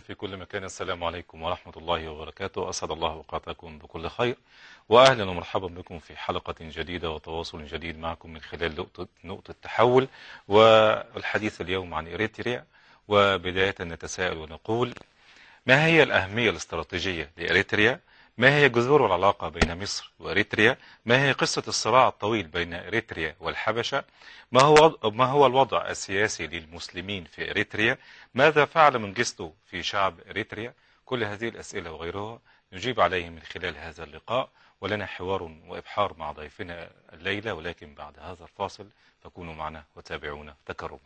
في كل مكان السلام عليكم ورحمة الله وبركاته أسعد الله أوقاتكم بكل خير وأهلا ومرحبا بكم في حلقة جديدة وتواصل جديد معكم من خلال نقطة, نقطة تحول والحديث اليوم عن إريتريا وبداية نتساءل ونقول ما هي الأهمية الاستراتيجية لإريتريا ما هي جذور العلاقة بين مصر وإريتريا ما هي قصة الصراع الطويل بين إريتريا والحبشة ما هو, ما هو الوضع السياسي للمسلمين في إريتريا ماذا فعل منجستو في شعب إريتريا كل هذه الأسئلة وغيرها نجيب عليه من خلال هذا اللقاء ولنا حوار وإبحار مع ضيفنا الليلة ولكن بعد هذا الفاصل فكونوا معنا وتابعونا تكرما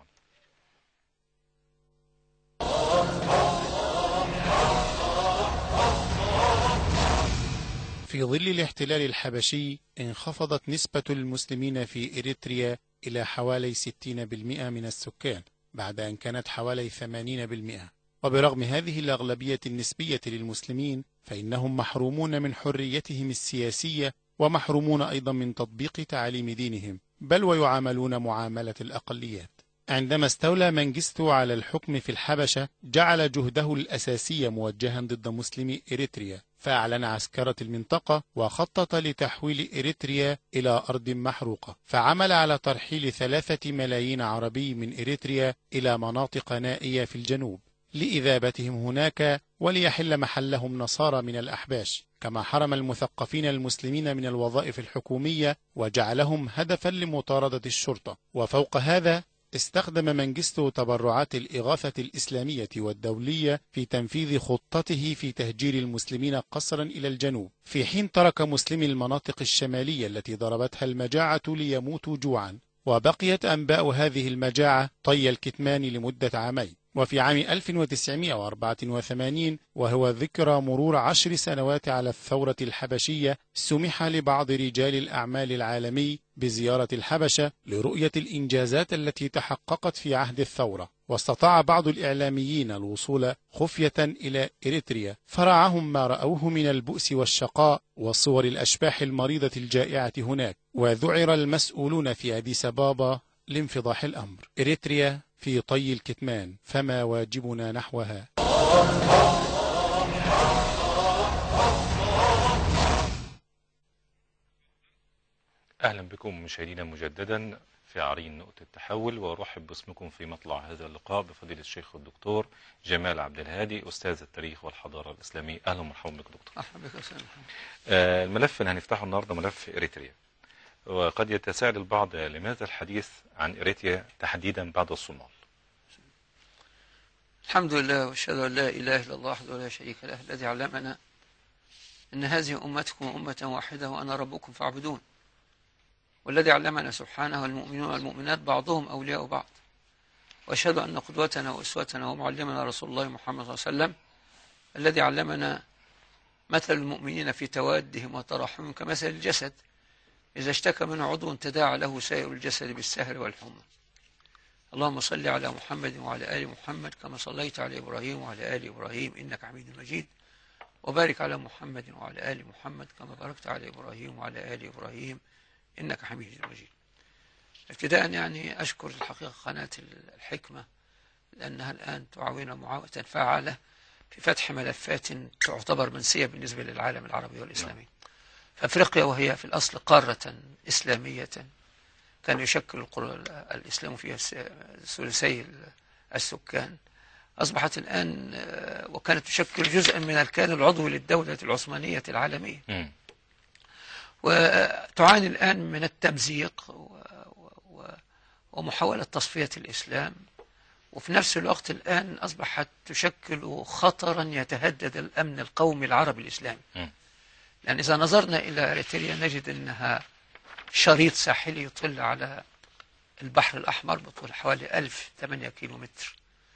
في ظل الاحتلال الحبشي انخفضت نسبة المسلمين في إريتريا إلى حوالي 60% من السكان بعد أن كانت حوالي 80% وبرغم هذه الأغلبية النسبية للمسلمين فإنهم محرومون من حريتهم السياسية ومحرومون أيضا من تطبيق تعاليم دينهم بل ويعاملون معاملة الأقليات عندما استولى منجستو على الحكم في الحبشة جعل جهده الأساسي موجها ضد مسلمي إريتريا فأعلن عسكرة المنطقة وخطط لتحويل إريتريا إلى أرض محروقة فعمل على ترحيل ثلاثة ملايين عربي من إريتريا إلى مناطق نائية في الجنوب لإذابتهم هناك وليحل محلهم نصارى من الأحباش كما حرم المثقفين المسلمين من الوظائف الحكومية وجعلهم هدفا لمطاردة الشرطة وفوق هذا استخدم منجستو تبرعات الإغاثة الإسلامية والدولية في تنفيذ خطته في تهجير المسلمين قصرا إلى الجنوب في حين ترك مسلمي المناطق الشمالية التي ضربتها المجاعة ليموتوا جوعا وبقيت أنباء هذه المجاعة طي الكتمان لمدة عامين وفي عام 1984 وهو ذكرى مرور عشر سنوات على الثورة الحبشية سمح لبعض رجال الأعمال العالمي بزيارة الحبشة لرؤية الإنجازات التي تحققت في عهد الثورة واستطاع بعض الإعلاميين الوصول خفية إلى إريتريا فرعهم ما رأوه من البؤس والشقاء وصور الأشباح المريضة الجائعة هناك وذعر المسؤولون في أديس بابا لانفضاح الأمر إريتريا في طي الكتمان فما واجبنا نحوها أهلا بكم مشاهدينا مجددا في عرين نقطة التحول وأرحب باسمكم في مطلع هذا اللقاء بفضيلة الشيخ الدكتور جمال عبد الهادي أستاذ التاريخ والحضارة الإسلامية أهلا ومرحبا بك دكتور أهلا بك أستاذ آه الملف اللي هنفتحه النهاردة ملف إريتريا وقد يتساءل البعض لماذا الحديث عن إريتريا تحديدا بعد الصومال الحمد لله واشهد ان لا اله الا الله وحده لا شريك له الذي علمنا ان هذه امتكم امه واحده وانا ربكم فاعبدون والذي علمنا سبحانه المؤمنون والمؤمنات بعضهم اولياء بعض واشهد ان قدوتنا واسوتنا ومعلمنا رسول الله محمد صلى الله عليه وسلم الذي علمنا مثل المؤمنين في توادهم وتراحمهم كمثل الجسد اذا اشتكى منه عضو تداعى له سائر الجسد بالسهر والحمى اللهم صل على محمد وعلى آل محمد كما صليت على إبراهيم وعلى آل إبراهيم إنك حميد مجيد وبارك على محمد وعلى آل محمد كما باركت على إبراهيم وعلى آل إبراهيم إنك حميد مجيد ابتداء يعني أشكر الحقيقة قناة الحكمة لأنها الآن تعاوننا معاونة فعالة في فتح ملفات تعتبر منسية بالنسبة للعالم العربي والإسلامي فأفريقيا وهي في الأصل قارة إسلامية كان يشكل الإسلام فيها ثلثي السكان أصبحت الآن وكانت تشكل جزءا من الكيان العضوي للدولة العثمانية العالمية م. وتعاني الآن من التمزيق ومحاولة تصفية الإسلام وفي نفس الوقت الآن أصبحت تشكل خطرا يتهدد الأمن القومي العربي الإسلامي م. لأن إذا نظرنا إلى إريتريا نجد أنها شريط ساحلي يطل على البحر الأحمر بطول حوالي 1008 كيلو متر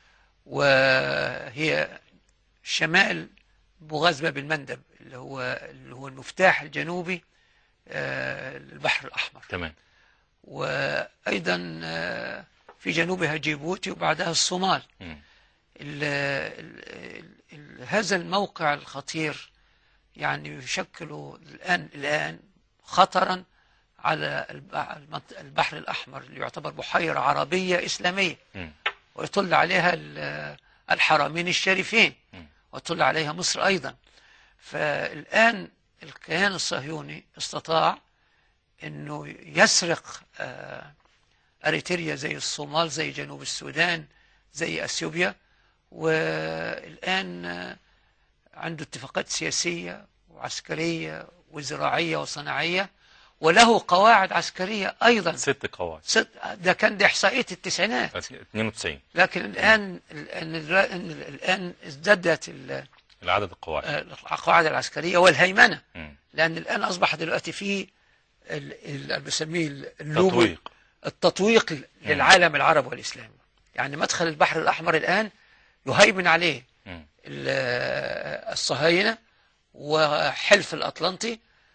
وهي شمال بوغاز باب المندب اللي هو اللي هو المفتاح الجنوبي للبحر الأحمر تمام وأيضا في جنوبها جيبوتي وبعدها الصومال م. ال ال ال هذا الموقع الخطير يعني يشكل الآن الآن خطرا على البحر الأحمر اللي يعتبر بحيرة عربية إسلامية م. ويطل عليها الحرمين الشريفين مم. وطل عليها مصر أيضا فالآن الكيان الصهيوني استطاع أنه يسرق آه، أريتريا زي الصومال زي جنوب السودان زي أثيوبيا والآن آه، عنده اتفاقات سياسية وعسكرية وزراعية وصناعية وله قواعد عسكرية أيضا ست قواعد ست ده كان دي إحصائية التسعينات 92 لكن الآن الآن الآن ازدادت ال- العدد القواعد القواعد العسكرية والهيمنة مم. لأن الآن أصبح دلوقتي في ال- ال- اللي بسميه اللوبو تطويق التطويق للعالم العربي والإسلامي يعني مدخل البحر الأحمر الآن يهيمن عليه مم. ال- الصهاينة وحلف الأطلنطي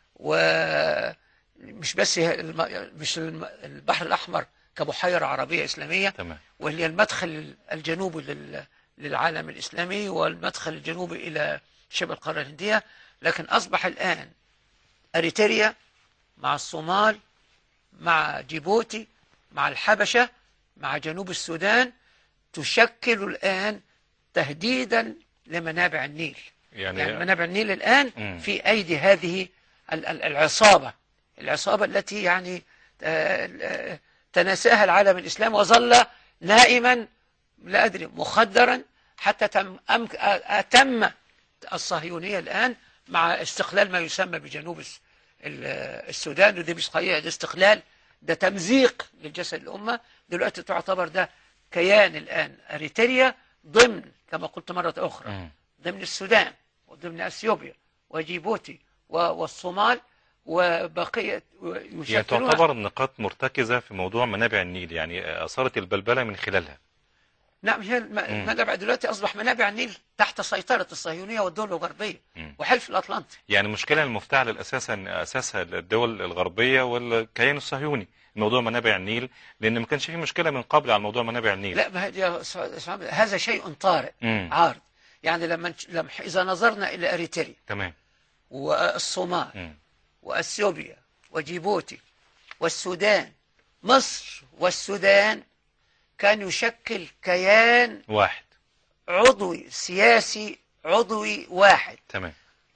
ومش بس هي الم- مش الم- البحر الأحمر كبحيرة عربية إسلامية تمام وهي المدخل الجنوبي لل- للعالم الإسلامي والمدخل الجنوبي إلى شبه القارة الهندية لكن أصبح الآن أريتريا مع الصومال مع جيبوتي مع الحبشة مع جنوب السودان تشكل الآن تهديدا لمنابع النيل يعني, يعني منابع النيل الآن مم. في أيدي هذه ال- ال- العصابة العصابة التي يعني آه، آه، تناساها العالم الإسلامي وظل نائما لا أدري مخدرا حتى تم أم- أتم الصهيونية الآن مع استقلال ما يسمى بجنوب الس- ال- السودان ودي مش حقيقة ده استقلال ده تمزيق للجسد الأمة دلوقتي تعتبر ده كيان الآن أريتريا ضمن كما قلت مرة أخرى مم. ضمن السودان وضمن اثيوبيا وجيبوتي و- والصومال وبقيه يعني يشكلون تعتبر نقاط مرتكزة في موضوع منابع النيل يعني أثارت البلبلة من خلالها نعم هي الم- المنابع دلوقتي اصبح منابع النيل تحت سيطره الصهيونيه والدول الغربيه مم. وحلف الاطلنطي يعني المشكلة المفتعلة الأساسا أساسها الدول الغربية والكيان الصهيوني موضوع منابع النيل لأن ما كانش فيه مشكلة من قبل على موضوع منابع النيل لا ما هي دي- هذا شيء طارئ مم. عارض يعني لما نش- لما اذا نظرنا الى اريتريا تمام والصومال مم. واثيوبيا وجيبوتي والسودان مصر والسودان كان يشكل كيان واحد عضوي سياسي عضوي واحد تمام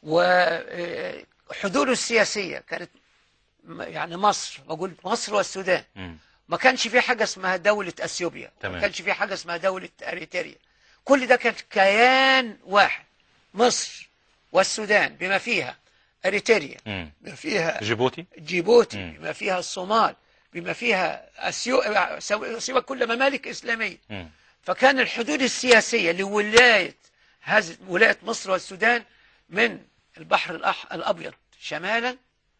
وحدوده السياسية كانت م- يعني مصر بقول مصر والسودان مم. ما كانش في حاجة اسمها دولة أثيوبيا تمام. ما كانش في حاجة اسمها دولة أريتريا كل ده كان كيان واحد مصر والسودان بما فيها أريتريا مم. بما فيها جيبوتي جيبوتي مم. بما فيها الصومال بما فيها أسيو... سو- سوى كل ممالك إسلامية مم. فكان الحدود السياسية لولاية هذه ولاية مصر والسودان من البحر الأح... الأبيض شمالا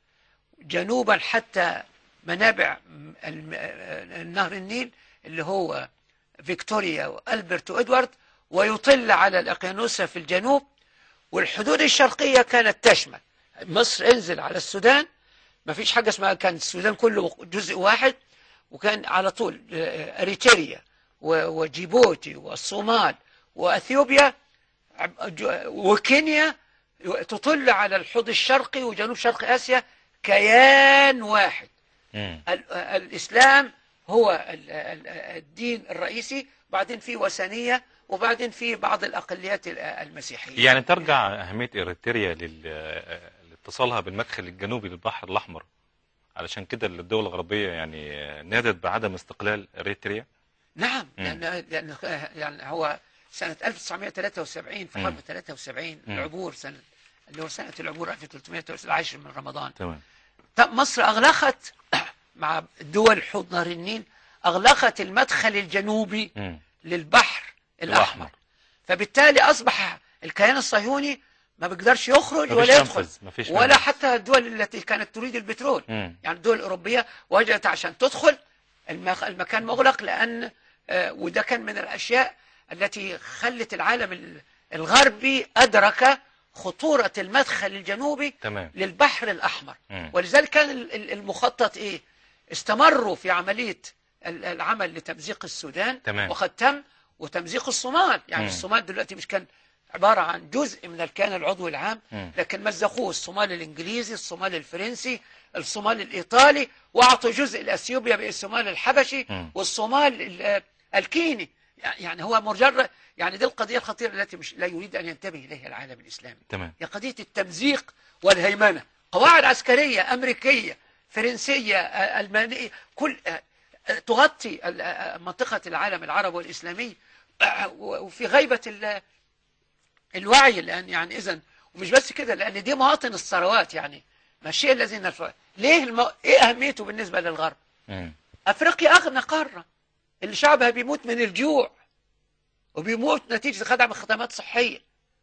جنوبا حتى منابع م- الم- النهر النيل اللي هو فيكتوريا وألبرت وإدوارد ويطل على الأقيانوسة في الجنوب والحدود الشرقية كانت تشمل مصر انزل على السودان ما فيش حاجة اسمها كان السودان كله جزء واحد وكان على طول آه، أريتريا و- وجيبوتي والصومال وأثيوبيا عب- ج- وكينيا تطل على الحوض الشرقي وجنوب شرق آسيا كيان واحد مم. ال- الإسلام هو ال- ال- الدين الرئيسي بعدين في وثنية وبعدين في بعض الأقليات ال- المسيحية يعني ترجع أهمية إريتريا لل- لاتصالها بالمدخل الجنوبي للبحر الأحمر علشان كده الدول الغربية يعني نادت بعدم استقلال إريتريا نعم مم. لأن, لأن يعني هو سنة 1973 في حرب مم. 73 مم. العبور سنة اللي هو سنة العبور 1310 من رمضان تمام طب مصر أغلقت مع دول حوض نهر النيل أغلقت المدخل الجنوبي مم. للبحر الأحمر الأحمر. فبالتالي أصبح الكيان الصهيوني ما بيقدرش يخرج مفيش ولا يدخل تنفذ، مفيش ولا منفذ. حتى الدول التي كانت تريد البترول مم. يعني الدول الأوروبية وجدت عشان تدخل المخ- المكان مغلق لأن آه، وده كان من الأشياء التي خلت العالم ال- الغربي أدرك خطورة المدخل الجنوبي تمام للبحر الأحمر مم. ولذلك كان ال- ال- المخطط إيه استمروا في عملية ال- العمل لتمزيق السودان تمام. وقد تم وتمزيق الصومال يعني مم. الصومال دلوقتي مش كان عبارة عن جزء من الكيان العضوي العام مم. لكن مزقوه الصومال الإنجليزي الصومال الفرنسي الصومال الإيطالي وأعطوا جزء لأثيوبيا بالصومال الحبشي مم. والصومال ال- الكيني يعني هو مجرد يعني دي القضية الخطيرة التي مش لا يريد أن ينتبه إليها العالم الإسلامي تمام هي قضية التمزيق والهيمنة قواعد عسكرية أمريكية فرنسية آه، ألمانية كل آه، آه، تغطي ال- آه، منطقة العالم العربي والإسلامي آه، وفي غيبة ال- الوعي لأن يعني إذا ومش بس كده لأن دي مواطن الثروات يعني ما الشيء الذي نرفع ليه الم... إيه أهميته بالنسبة للغرب مم. أفريقيا أغنى قارة اللي شعبها بيموت من الجوع وبيموت نتيجة خدع خدمات صحية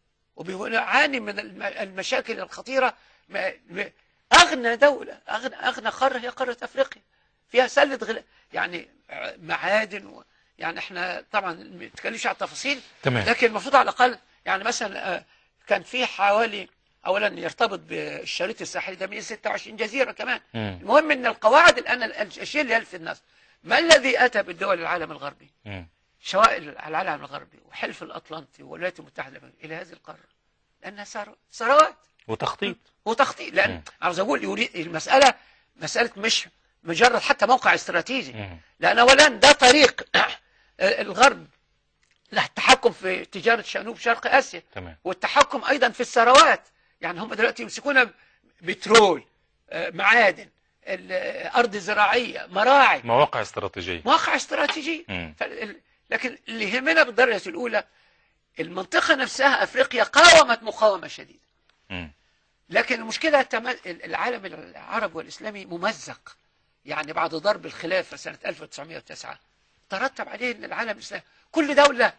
وبيعاني من الم- المشاكل الخطيرة م- م- أغنى دولة أغنى, أغنى قارة هي قارة أفريقيا فيها سلة غلا يعني معادن و... يعني احنا طبعا ما نتكلمش على التفاصيل تمام لكن المفروض على الأقل يعني مثلا آه، كان في حوالي أولا يرتبط بالشريط الساحلي ده 126 جزيرة كمان مم. المهم ان القواعد الان الشيء اللي يلفت الناس ما الذي اتى بالدول العالم الغربي مم. سواء العالم الغربي وحلف الاطلنطي والولايات المتحده الأمريكية الى هذه القاره لانها ثروات ثروات وتخطيط وتخطيط لان مم. عاوز اقول يريد المساله مساله مش مجرد حتى موقع استراتيجي مم. لان اولا ده طريق الغرب للتحكم في تجاره جنوب شرق اسيا تمام والتحكم ايضا في الثروات يعني هم دلوقتي يمسكونا بترول آه، معادن ال- آه، ارض زراعيه مراعي مواقع استراتيجية مواقع استراتيجيه مم. فال- لكن اللي يهمنا بالدرجه الاولى المنطقه نفسها افريقيا قاومت مقاومه شديده مم. لكن المشكله التم- العالم العربي والاسلامي ممزق يعني بعد ضرب الخلافه سنه 1909 ترتب عليه ان العالم الاسلامي كل دوله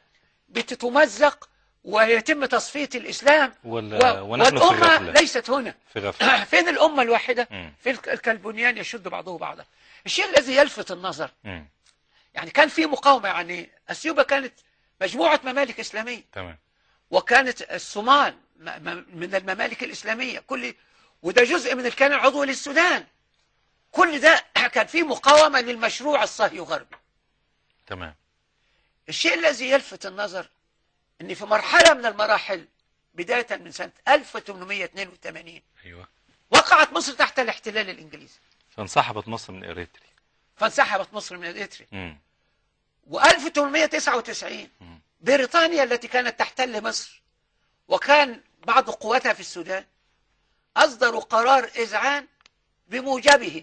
بتتمزق ويتم تصفيه الاسلام ولا و- ونحن في والامه غفلة ليست هنا في غفلة فين الامه الواحده مم. في الك- الكلبنيان يشد بعضه بعضا الشيء الذي يلفت النظر مم. يعني كان في مقاومه يعني اثيوبيا كانت مجموعه ممالك اسلاميه تمام وكانت الصومال م- م- من الممالك الإسلامية كل وده جزء من الكيان العضوي للسودان كل ده كان فيه مقاومة للمشروع الصهيوني غربي تمام الشيء الذي يلفت النظر ان في مرحلة من المراحل بداية من سنة 1882 ايوه وقعت مصر تحت الاحتلال الإنجليزي فانسحبت مصر من اريتريا فانسحبت مصر من الإثري مم. و1899 مم. بريطانيا التي كانت تحتل مصر وكان بعض قواتها في السودان أصدروا قرار إذعان بموجبه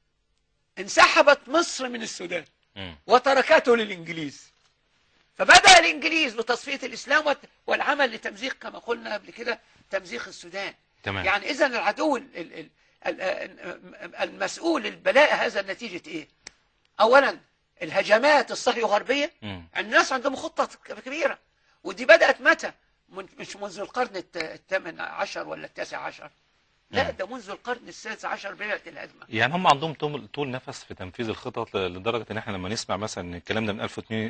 انسحبت مصر من السودان مم. وتركته للإنجليز فبدأ الإنجليز بتصفية الإسلام وت- والعمل لتمزيق كما قلنا قبل كده تمزيق السودان تمام يعني إذا العدو ال- ال- ال- ال- المسؤول البلاء هذا النتيجة إيه أولا الهجمات الصهيو غربية مم. الناس عندهم خطة كبيرة ودي بدأت متى من مش منذ القرن الت- الثامن عشر ولا التاسع عشر لا مم. ده منذ القرن السادس عشر بدأت الهجمة يعني هم عندهم طول طول نفس في تنفيذ الخطط ل- لدرجه ان احنا لما نسمع مثلا الكلام ده من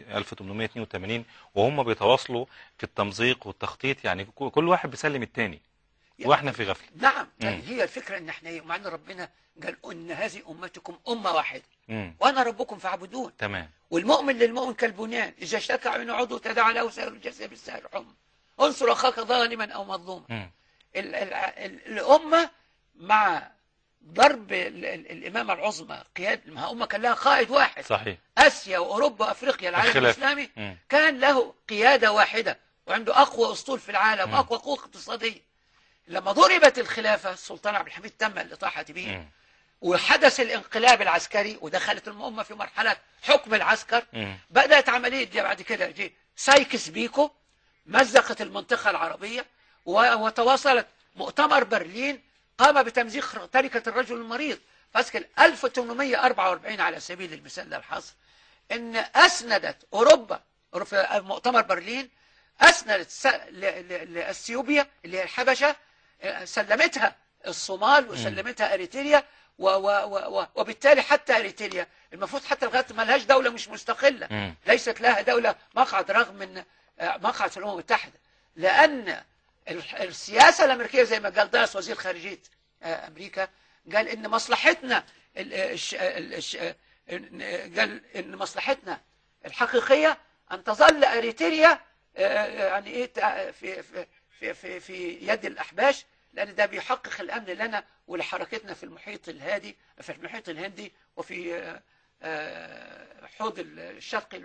1882 وهم بيتواصلوا في التمزيق والتخطيط يعني ك- كل واحد بيسلم التاني واحنا في غفله نعم مم. يعني هي الفكرة ان احنا مع ان ربنا قال ان هذه امتكم امة واحدة مم. وانا ربكم فاعبدون تمام والمؤمن للمؤمن كالبنيان اذا اشتكى عين عضو تداعى له سائر الجسد بالسائر حمى انصر اخاك ظالما او مظلوما مم. ال- ال- ال- الأمة مع ضرب ال- ال- الإمامة العظمى قياد ما أمة كان لها قائد واحد صحيح آسيا وأوروبا وأفريقيا العالم الخلاف. الإسلامي مم. كان له قيادة واحدة وعنده أقوى أسطول في العالم مم. وأقوى قوة اقتصادية لما ضربت الخلافة السلطان عبد الحميد تم الإطاحة به مم. وحدث الانقلاب العسكري ودخلت الأمة في مرحلة حكم العسكر مم. بدأت عملية دي بعد كده جي سايكس بيكو مزقت المنطقة العربية و- وتواصلت مؤتمر برلين قام بتمزيق تركة الرجل المريض فاسكل 1844 على سبيل المثال للحصر ان اسندت اوروبا في مؤتمر برلين اسندت س- ل- ل- لاثيوبيا اللي هي الحبشه آه، سلمتها الصومال وسلمتها اريتريا و و و و وبالتالي حتى اريتريا المفروض حتى لغايه ما لهاش دوله مش مستقله مم. ليست لها دوله مقعد رغم من آه، مقعد في الامم المتحده لان ال- السياسه الامريكيه زي ما قال داس وزير خارجيه آه، امريكا قال ان مصلحتنا ال- الش- ال- الش- إن- قال ان مصلحتنا الحقيقيه ان تظل اريتريا آه، يعني ايه تع- في في في في, في يد الاحباش لان ده بيحقق الامن لنا ولحركتنا في المحيط الهادي في المحيط الهندي وفي آه، آه، حوض الشرقي لل-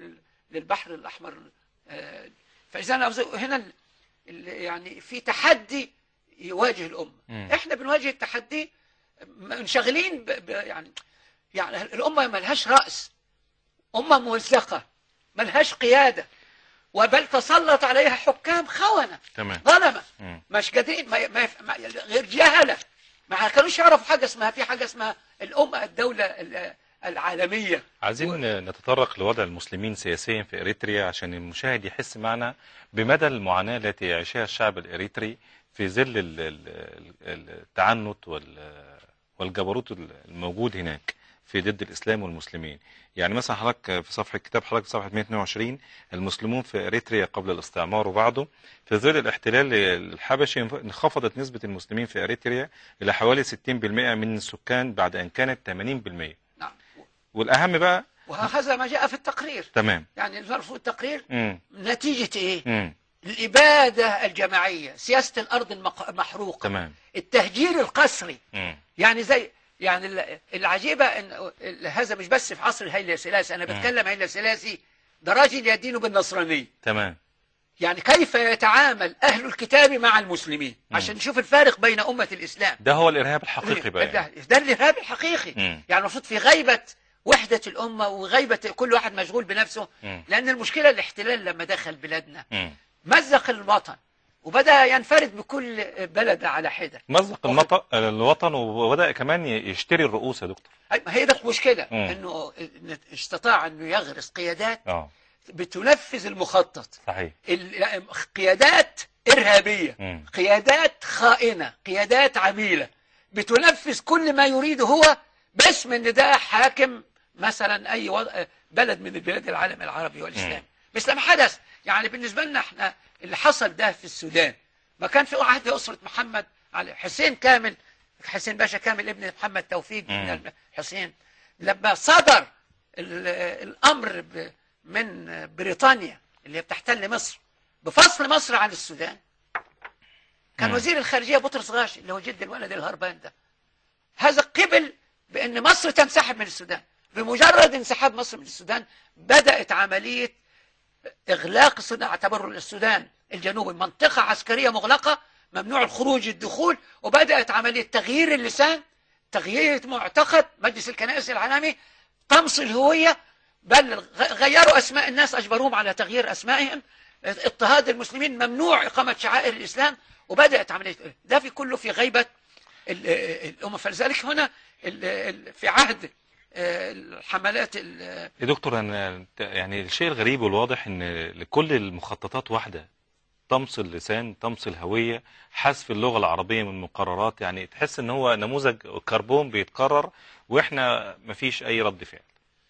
للبحر الأحمر آه، فإذا أنا عاوز- هنا ال- ال- يعني في تحدي يواجه الأمة مم. إحنا بنواجه التحدي منشغلين ب... ب... يعني يعني الأمة ملهاش رأس أمة ممزقة ملهاش قيادة وبل تسلط عليها حكام خونة تمام ظلمة مم. مش قادرين ما ما ما غير جهلة ما كانوش يعرفوا حاجة اسمها في حاجة اسمها الأمة الدولة ال- العالمية عايزين نتطرق لوضع المسلمين سياسيا في اريتريا عشان المشاهد يحس معنا بمدى المعاناه التي يعيشها الشعب الاريتري في ظل ال- ال- ال- التعنت وال- والجبروت الموجود هناك في ضد الاسلام والمسلمين يعني مثلا حضرتك في صفحه كتاب حضرتك في صفحه 122 المسلمون في اريتريا قبل الاستعمار وبعده في ظل الاحتلال الحبشي انخفضت نسبه المسلمين في اريتريا الى حوالي 60% من السكان بعد ان كانت 80% نعم والاهم بقى وهذا ما جاء في التقرير تمام يعني المرفوض التقرير امم نتيجة إيه؟ امم الإبادة الجماعية سياسة الأرض المق- المحروقة تمام التهجير القسري امم يعني زي يعني ال- العجيبة ان ال- هذا مش بس في عصر هيلا سلاسي انا بتكلم هيلا سلاسي ده راجل يدين بالنصرانية تمام يعني كيف يتعامل اهل الكتاب مع المسلمين مم. عشان نشوف الفارق بين امة الاسلام ده هو الارهاب الحقيقي بقى يعني. ده, ده الارهاب الحقيقي مم. يعني المفروض في غيبة وحدة الأمة وغيبة كل واحد مشغول بنفسه مم. لأن المشكلة الاحتلال لما دخل بلادنا مم. مزق الوطن وبدأ ينفرد بكل بلد على حدة مزق المط... الوطن وبدا كمان يشتري الرؤوس يا دكتور أي- ما هي ده المشكلة مم. انه استطاع انه يغرس قيادات اه بتنفذ المخطط صحيح ال- قيادات إرهابية مم. قيادات خائنة قيادات عميلة بتنفذ كل ما يريده هو باسم ان ده حاكم مثلا اي وضع بلد من البلاد العالم العربي والاسلامي مثل ما حدث يعني بالنسبة لنا احنا اللي حصل ده في السودان ما كان في عهد أسرة محمد علي حسين كامل حسين باشا كامل ابن محمد توفيق مم. بن الم- حسين لما صدر ال- الأمر ب- من بريطانيا اللي هي بتحتل مصر بفصل مصر عن السودان كان مم. وزير الخارجية بطرس غاشي اللي هو جد الولد الهربان ده هذا قبل بأن مصر تنسحب من السودان بمجرد انسحاب مصر من السودان بدأت عملية إغلاق السودان اعتبروا السودان الجنوبي منطقة عسكرية مغلقة ممنوع الخروج الدخول وبدأت عملية تغيير اللسان تغيير معتقد مجلس الكنائس العالمي طمس الهوية بل غ- غيروا أسماء الناس أجبروهم على تغيير أسمائهم اضطهاد المسلمين ممنوع إقامة شعائر الإسلام وبدأت عملية ده في كله في غيبة ال- الأمة فلذلك هنا ال- ال- في عهد آه، الحملات ال- يا دكتور انا يعني الشيء الغريب والواضح ان لكل المخططات واحده طمس اللسان طمس الهويه حذف اللغه العربيه من المقررات يعني تحس ان هو نموذج كربون بيتكرر واحنا مفيش اي رد فعل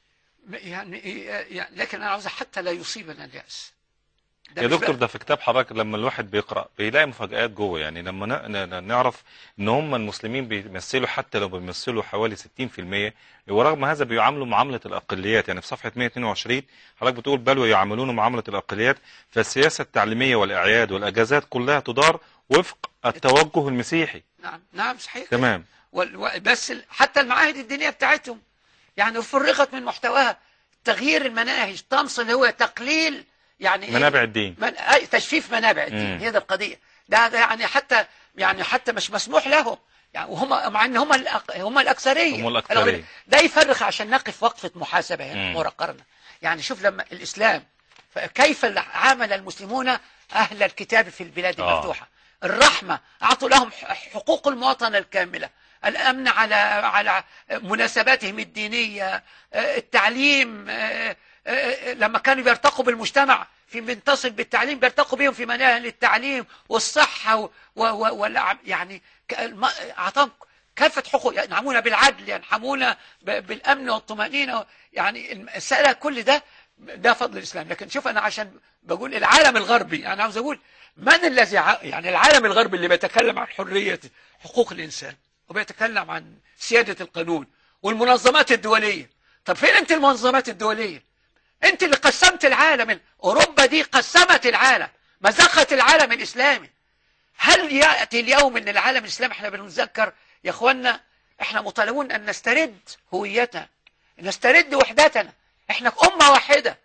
يعني يعني لكن أنا عاوز حتى لا يصيبنا اليأس ده يا مش دكتور بقى- ده في كتاب حضرتك لما الواحد بيقرا بيلاقي مفاجآت جوه يعني لما ن- ن- نعرف ان هم المسلمين بيمثلوا حتى لو بيمثلوا حوالي 60% ورغم هذا بيعاملوا معامله الاقليات يعني في صفحه 122 حضرتك بتقول بل ويعاملون معامله الاقليات فالسياسه التعليميه والاعياد والاجازات كلها تدار وفق التوجه المسيحي نعم نعم صحيح تمام وال- و- بس ال- حتى المعاهد الدينية بتاعتهم يعني فرغت من محتواها تغيير المناهج طمس اللي هو تقليل يعني إيه؟ منابع الدين من... أي تجفيف منابع الدين مم. هي ده القضية ده, ده يعني حتى يعني حتى مش مسموح لهم يعني وهم مع ان هم الأق... هم الاكثريه هم الأكثرية. ده يفرق عشان نقف وقفه محاسبه هنا مم. ورا قرنا يعني شوف لما الاسلام كيف عامل المسلمون اهل الكتاب في البلاد آه. المفتوحه الرحمه اعطوا لهم ح- حقوق المواطنه الكامله الامن على على مناسباتهم الدينيه آه، التعليم آه، آه، لما كانوا بيرتقوا بالمجتمع في بنتصل بالتعليم بيرتقوا بهم في مناهل التعليم والصحه و و و والأع- يعني ك- الم- اعطاهم كافه حقوق ينعمون بالعدل ينعمون ب- بالامن والطمانينه يعني المساله كل ده ده فضل الاسلام لكن شوف انا عشان بقول العالم الغربي انا عاوز اقول من الذي ع- يعني العالم الغربي اللي بيتكلم عن حريه حقوق الانسان وبيتكلم عن سياده القانون والمنظمات الدوليه طب فين انت المنظمات الدوليه انت اللي قسمت العالم اوروبا دي قسمت العالم مزقت العالم الاسلامي هل ياتي اليوم ان العالم الاسلامي احنا بنتذكر يا اخوانا احنا مطالبون ان نسترد هويتنا نسترد وحدتنا احنا امه واحده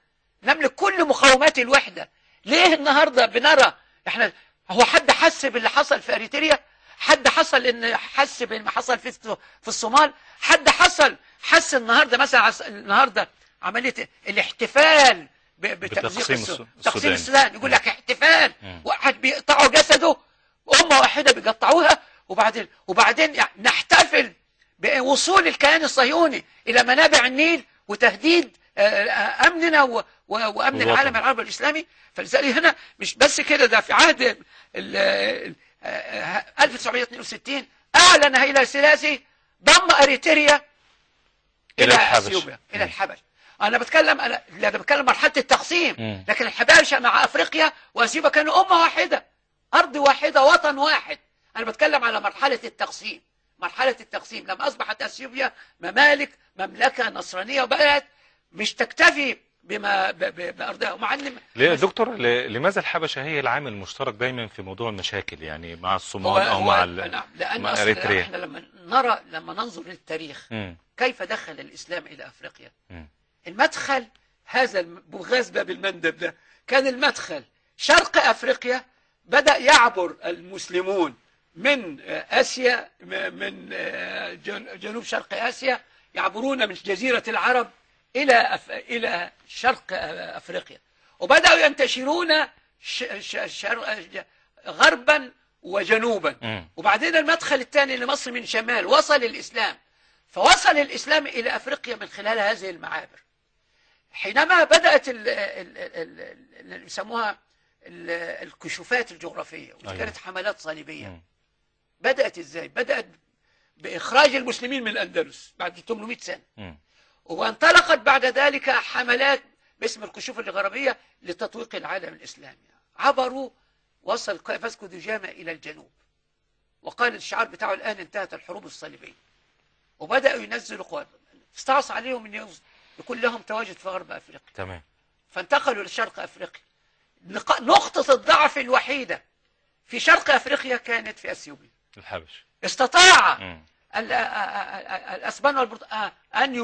نملك كل مقومات الوحدة ليه النهاردة بنرى احنا هو حد حس باللي حصل في اريتريا حد حصل ان حس باللي حصل في في الصومال حد حصل حس النهارده مثلا عس- النهارده عمليه الاحتفال ب- بتمزيق بتقسيم السو- السو- تقسيم السودان. السودان يقول لك احتفال مم. واحد بيقطعوا جسده أمة واحدة بيقطعوها وبعدين وبعدين يعني نحتفل بوصول الكيان الصهيوني إلى منابع النيل وتهديد آه، آه، أمننا و- و- وأمن والوطن. العالم العربي الإسلامي فلذلك هنا مش بس كده ده في عهد ال- ال- آه، آه، 1962 أعلن هيلا سلاسي ضم أريتريا إلى إلى الحبش. أثيوبيا إلى مم. الحبش أنا بتكلم أنا لا، أنا بتكلم مرحلة التقسيم مم. لكن الحباشة مع أفريقيا وأثيوبيا كانوا أمة واحدة أرض واحدة وطن واحد أنا بتكلم على مرحلة التقسيم مرحلة التقسيم لما أصبحت أثيوبيا ممالك مملكة نصرانية وبقت مش تكتفي بما ب- ب- بأرضها ومع أن ليه يا دكتور ل- لماذا الحبشة هي العامل المشترك دايما في موضوع المشاكل يعني مع هو الصومال أو مع ال- نعم لأن مع أصل أريتريا احنا لما نرى لما ننظر للتاريخ مم. كيف دخل الإسلام إلى أفريقيا مم. المدخل هذا الم- بغاز باب المندب ده كان المدخل شرق أفريقيا بدأ يعبر المسلمون من آه، آسيا م- من آه، جن- جنوب شرق آسيا يعبرون من جزيرة العرب إلى أف... إلى شرق آه، أفريقيا وبدأوا ينتشرون ش... ش... شر... ج- غربا وجنوبا مم. وبعدين المدخل الثاني لمصر من شمال وصل الإسلام فوصل الإسلام إلى أفريقيا من خلال هذه المعابر حينما بدأت ال- ال- ال- ال- اللي يسموها ال- الكشوفات الجغرافية ودي أيوة. كانت حملات صليبية مم. بدأت إزاي؟ بدأت بإخراج المسلمين من الأندلس بعد 800 سنة مم. وانطلقت بعد ذلك حملات باسم الكشوف الغربية لتطويق العالم الإسلامي عبروا وصل فاسكو دي جاما إلى الجنوب وقال الشعار بتاعه الآن انتهت الحروب الصليبية وبدأوا ينزلوا قوات استعصى عليهم أن يوز- يكون لهم تواجد في غرب أفريقيا تمام فانتقلوا لشرق أفريقيا نق- نقطة الضعف الوحيدة في شرق أفريقيا كانت في أثيوبيا الحبش استطاع مم. ال- آ- آ- آ- الأسبان والبرتقال أن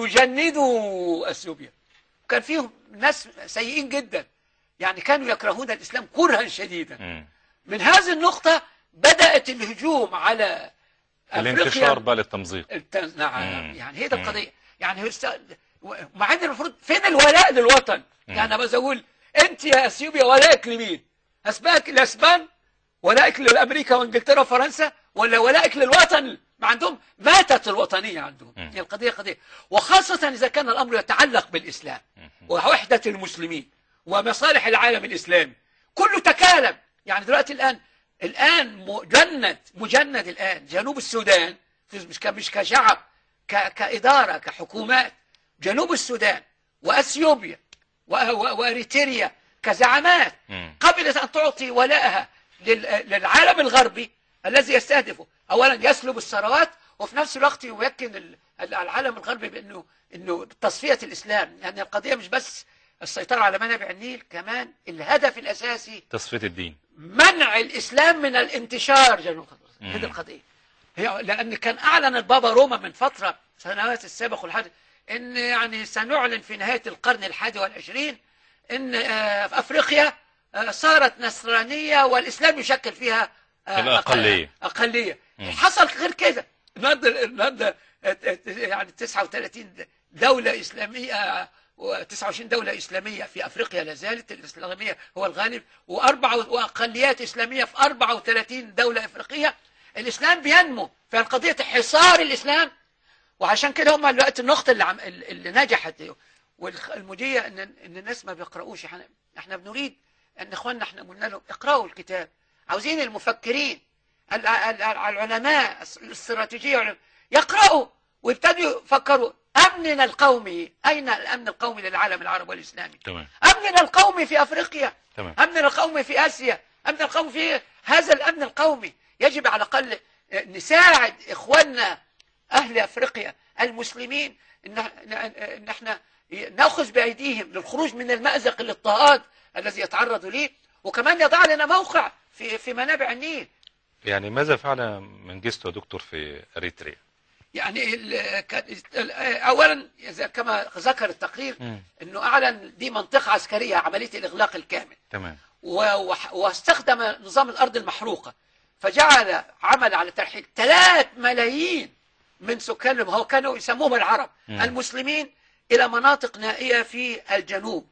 يجندوا أثيوبيا كان فيهم ناس سيئين جدا يعني كانوا يكرهون الإسلام كرها شديدا مم. من هذه النقطة بدأت الهجوم على الانتشار بقى للتمزيق الت- نعم مم. يعني هي ده مم. القضية يعني هو است... مع ان المفروض فين الولاء للوطن مم. يعني انا بس اقول انت يا اثيوبيا ولائك لمين اسبقك الاسبان ولائك لامريكا وانجلترا وفرنسا ولا ولائك للوطن ما عندهم ماتت الوطنية عندهم مم. هي القضية قضية وخاصة إذا كان الأمر يتعلق بالإسلام ووحدة المسلمين ومصالح العالم الإسلامي كله تكالب يعني دلوقتي الآن الآن مجند مجند الآن جنوب السودان مش ك- مش كشعب ك- كإدارة كحكومات جنوب السودان وأثيوبيا و- و- وأريتريا كزعامات مم. قبلت أن تعطي ولاءها لل- للعالم الغربي الذي يستهدفه أولا يسلب الثروات وفي نفس الوقت يمكن ال- العالم الغربي بأنه إنه تصفية الإسلام يعني القضية مش بس السيطرة على منابع النيل كمان الهدف الأساسي تصفية الدين منع الإسلام من الانتشار جنوب مم. هذه القضية هي لأن كان أعلن البابا روما من فترة سنوات السابق والحادث إن يعني سنعلن في نهاية القرن الحادي والعشرين إن آه، في أفريقيا آه، صارت نصرانية والإسلام يشكل فيها آه، الأقلية. أقل- أقلية مم. حصل غير كده النهارده النهارده آه، آه، يعني 39 دولة إسلامية و29 دولة إسلامية في أفريقيا لا زالت الإسلامية هو الغالب وأربع وأقليات إسلامية في 34 دولة إفريقية الإسلام بينمو فالقضية حصار الإسلام وعشان كده هم دلوقتي النقطة اللي, عم اللي نجحت دي والمجية إن, إن الناس ما بيقرأوش احنا احنا بنريد أن إخواننا احنا قلنا لهم اقرأوا الكتاب عاوزين المفكرين ال- ال- ال- العلماء الاستراتيجية يقرأوا ويبتدوا يفكروا أمننا القومي أين الأمن القومي للعالم العربي والإسلامي تمام أمننا القومي في أفريقيا تمام أمننا القومي في آسيا أمننا القومي في هذا الأمن القومي يجب على الأقل نساعد إخواننا أهل أفريقيا المسلمين إن, إن احنا نأخذ بأيديهم للخروج من المأزق الاضطهاد الذي يتعرضوا ليه وكمان يضع لنا موقع في في منابع النيل يعني ماذا فعل منجستو يا دكتور في أريتريا يعني ال- كان- ال- اولا إذا كما ذكر التقرير مم. انه اعلن دي منطقه عسكريه عمليه الاغلاق الكامل تمام و- وح- واستخدم نظام الارض المحروقه فجعل عمل على ترحيل 3 ملايين من سكان هو كانوا يسموهم العرب مم. المسلمين الى مناطق نائيه في الجنوب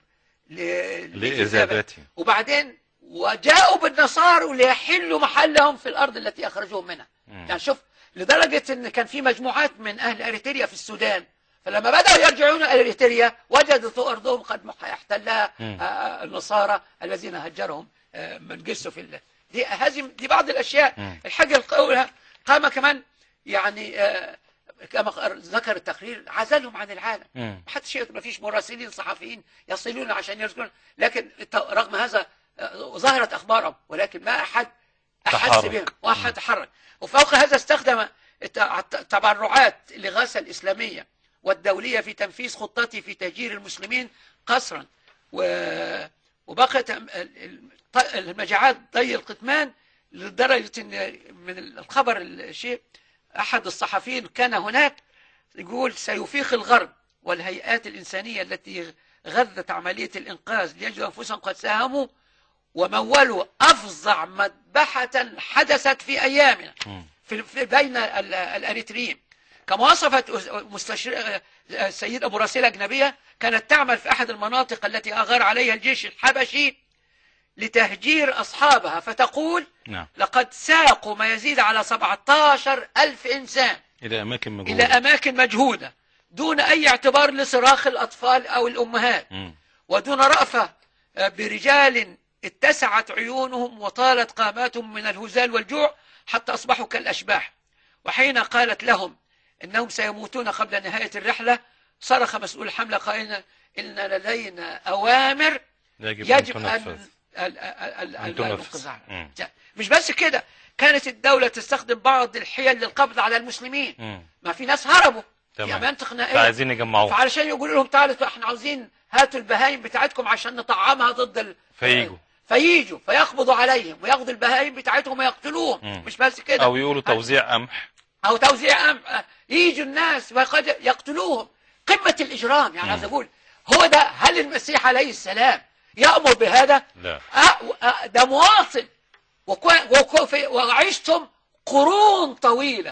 ل- لإذابتهم. وبعدين وجاءوا بالنصارى ليحلوا محلهم في الارض التي اخرجوهم منها مم. يعني شوف لدرجه ان كان في مجموعات من اهل اريتريا في السودان فلما بداوا يرجعون الى اريتريا وجدوا ارضهم قد مح- احتلها مم. آه، النصارى الذين هجرهم آه، من جسوا في الله دي هذه دي بعض الاشياء مم. الحاجه القولها قام كمان يعني آه، كما ذكر التقرير عزلهم عن العالم مم. ما حدش يقدر ما فيش مراسلين صحفيين يصلون عشان يرسلون لكن الت- رغم هذا آه، ظهرت اخبارهم ولكن ما احد احس تحرك. بهم واحد تحرك وفوق هذا استخدم الت- التبرعات الاغاثه الاسلاميه والدوليه في تنفيذ خطته في تهجير المسلمين قسرا و- وبقت ال- ال- ط- المجاعات ضي القتمان لدرجه ان من الخبر الشيء احد الصحفيين كان هناك يقول سيفيق الغرب والهيئات الإنسانية التي غذت عملية الإنقاذ ليجدوا أنفسهم قد ساهموا ومولوا أفظع مذبحة حدثت في أيامنا مم. في في بين ال- الأريتريين كما وصفت أس- مستشار السيد أبو راسيل أجنبية كانت تعمل في أحد المناطق التي أغار عليها الجيش الحبشي لتهجير أصحابها فتقول نعم لقد ساقوا ما يزيد على 17 ألف إنسان إلى أماكن إلى مجهولة أماكن مجهودة دون أي اعتبار لصراخ الأطفال أو الأمهات مم. ودون رأفة آه، برجال اتسعت عيونهم وطالت قاماتهم من الهزال والجوع حتى أصبحوا كالأشباح وحين قالت لهم إنهم سيموتون قبل نهاية الرحلة صرخ مسؤول الحملة قائلا إن لدينا أوامر يجب, أن يجب أن تنفذ ال- ال- ال- أن ال- تنفذ. الانقذ عنها. مم. مش بس كده كانت الدولة تستخدم بعض الحيل للقبض على المسلمين مم. ما في ناس هربوا في تمام. مناطق نائية فعايزين يجمعوه فعلشان يقولوا لهم تعالوا احنا عاوزين هاتوا البهايم بتاعتكم عشان نطعمها ضد ال... فييجوا. فييجوا فيقبضوا عليهم وياخذوا البهايم بتاعتهم ويقتلوهم مم. مش بس كده أو يقولوا توزيع قمح او توزيع أم... يجوا الناس وقد يقتلوهم قمة الإجرام يعني عايز أقول هو ده هل المسيح عليه السلام يأمر بهذا لا أه أه ده مواطن وكو وكو في وعشتم قرون طويلة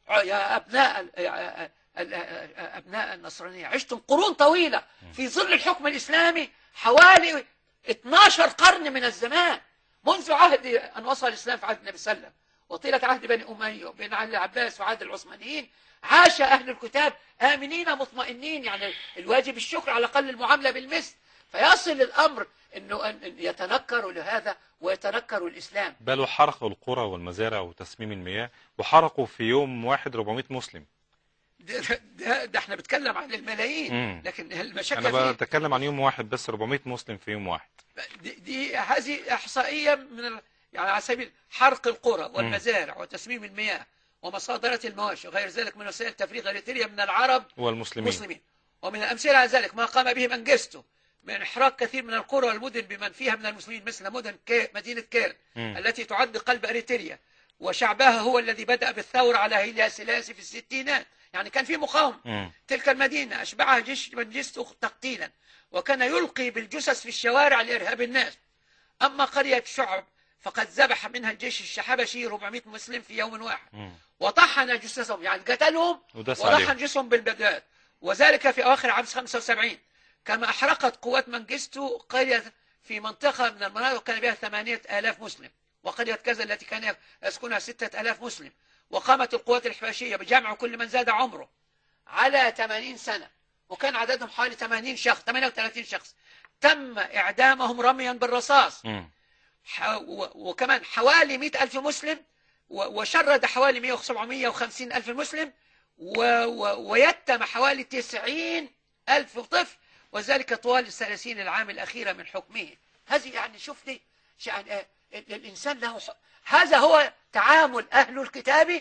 يا أبناء ال- يا- ال- أبناء النصرانية عشتم قرون طويلة في ظل الحكم الإسلامي حوالي 12 قرن من الزمان منذ عهد أن وصل الإسلام في عهد النبي صلى الله عليه وسلم وطيلة عهد بني أمية وبين عهد العباس وعهد العثمانيين عاش أهل الكتاب آمنين مطمئنين يعني الواجب الشكر على الأقل المعاملة بالمثل فيصل الأمر أنه أن أن يتنكروا لهذا ويتنكروا الإسلام بل وحرقوا القرى والمزارع وتسميم المياه وحرقوا في يوم واحد 400 مسلم ده, ده, ده احنا بنتكلم عن الملايين مم. لكن المشاكل أنا فيه بتكلم عن يوم واحد بس 400 مسلم في يوم واحد دي, دي هذه إحصائية من ال... يعني على سبيل حرق القرى والمزارع وتسميم المياه ومصادرة المواشي وغير ذلك من وسائل تفريغ اريتريا من العرب والمسلمين المسلمين ومن الأمثلة على ذلك ما قام به منجستو من إحراق كثير من القرى والمدن بمن فيها من المسلمين مثل مدن كي مدينة كير مم. التي تعد قلب أريتريا وشعبها هو الذي بدأ بالثورة على هيليا سلاسي في الستينات يعني كان في مقاومة مم. تلك المدينة أشبعها جيش منجستو تقتيلا وكان يلقي بالجثث في الشوارع لإرهاب الناس أما قرية شعب فقد ذبح منها الجيش الحبشي 400 مسلم في يوم واحد مم. وطحن جثثهم يعني قتلهم وداس وطحن عليهم جثثهم بالبغداد وذلك في أواخر عام 75 كما أحرقت قوات منجستو قرية في منطقة من المناطق كان بها 8000 مسلم وقرية كذا التي كان يسكنها 6000 مسلم وقامت القوات الحبشية بجمع كل من زاد عمره على 80 سنة وكان عددهم حوالي 80 شخص 38 شخص تم إعدامهم رميا بالرصاص مم. ح- و- وكمان حوالي 100 ألف مسلم و- وشرد حوالي 100 750 ألف مسلم و- و- ويتم حوالي 90 ألف طفل وذلك طوال الثلاثين العام الأخيرة من حكمه هذه يعني شوفني يعني آه، ال- الإنسان له ح- هذا هو تعامل أهل الكتاب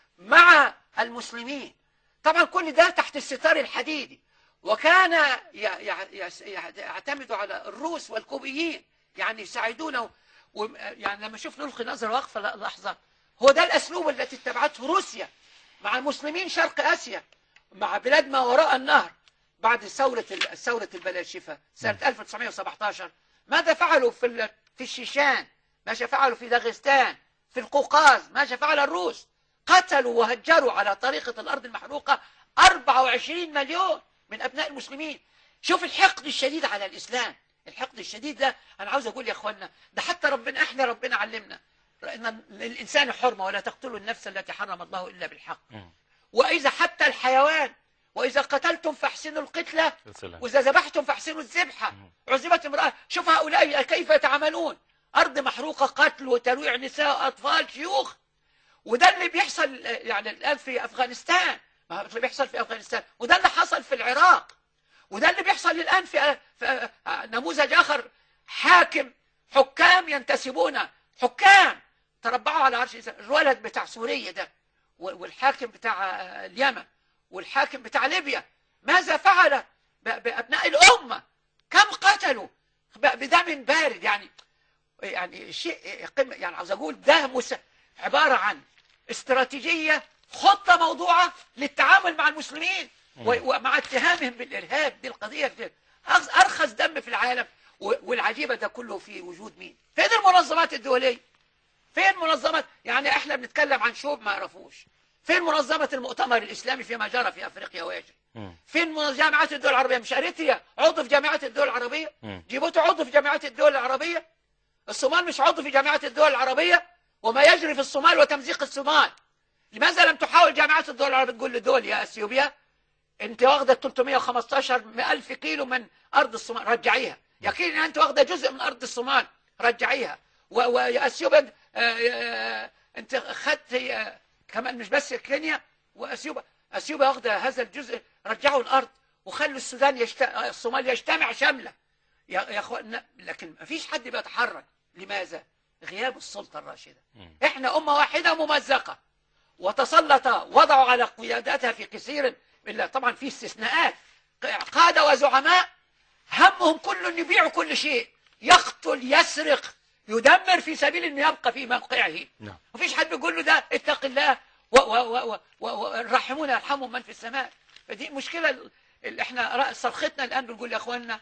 مع المسلمين طبعا كل ده تحت الستار الحديدي وكان ي- ي- يس- يعتمد على الروس والكوبيين يعني يساعدونه و- يعني لما شوف نلقي نظرة واقفة ل- لحظة هو ده الأسلوب التي اتبعته روسيا مع مسلمين شرق آسيا مع بلاد ما وراء النهر بعد ثورة ثورة البلاشفة سنة 1917 ماذا فعلوا في ال- في الشيشان ماذا فعلوا في داغستان في القوقاز ماذا فعل الروس قتلوا وهجروا على طريقة الأرض المحروقة 24 مليون من أبناء المسلمين شوف الحقد الشديد على الإسلام الحقد الشديد ده أنا عاوز أقول يا أخوانا ده حتى ربنا إحنا ربنا علمنا إن للإنسان حرمة ولا تقتلوا النفس التي حرم الله إلا بالحق مم. وإذا حتى الحيوان وإذا قتلتم فاحسنوا القتلة يا سلام وإذا ذبحتم فاحسنوا الذبحة عذبت امرأة شوف هؤلاء كيف يتعاملون أرض محروقة قتل وترويع نساء أطفال شيوخ وده اللي بيحصل آه، يعني الآن في أفغانستان ما هو اللي بيحصل في أفغانستان وده اللي حصل في العراق وده اللي بيحصل الآن في, في آه، نموذج آخر حاكم حكام ينتسبون حكام تربعوا على عرش الإسلام. الولد بتاع سوريا ده و- والحاكم بتاع آه، اليمن والحاكم بتاع ليبيا ماذا فعل ب- بأبناء الأمة كم قتلوا ب- بدم بارد يعني يعني شيء قمة يعني عاوز أقول ده مس... عبارة عن استراتيجية خطة موضوعة للتعامل مع المسلمين و- ومع اتهامهم بالإرهاب دي القضية دي أرخص- أرخص دم في العالم و- والعجيبة ده كله في وجود مين فين المنظمات الدولية فين منظمة يعني احنا بنتكلم عن شعوب ما يعرفوش فين منظمة المؤتمر الإسلامي فيما جرى في أفريقيا ويجري مم. فين من جامعات الدول العربية مش أريتريا عضو في جامعات الدول العربية مم. جيبوتي عضو في جامعات الدول العربية الصومال مش عضو في جامعات الدول العربية وما يجري في الصومال وتمزيق الصومال لماذا لم تحاول جامعات الدول العربية تقول للدول يا أثيوبيا انت واخدة 315 ألف كيلو من أرض الصومال رجعيها يقين أنت واخدة جزء من أرض الصومال رجعيها و- ويا أثيوبيا آه، آه، انت خدت آه، كمان مش بس كينيا وأثيوبيا أثيوبيا واخدة هذا الجزء رجعوا الأرض وخلوا السودان يشت... آه، الصومال يجتمع شاملة يا يا اخوان لكن ما فيش حد بيتحرك لماذا غياب السلطة الراشدة مم. احنا أمة واحدة ممزقة وتسلط وضعوا على قياداتها في كثير من طبعا في استثناءات قادة وزعماء همهم كله ان يبيعوا كل شيء يقتل يسرق يدمر في سبيل انه يبقى في موقعه نعم مفيش حد بيقول له ده اتق الله و- و- و- و- والراحمون يرحمهم من في السماء فدي مشكلة اللي احنا رأ- صرختنا الآن بنقول يا اخوانا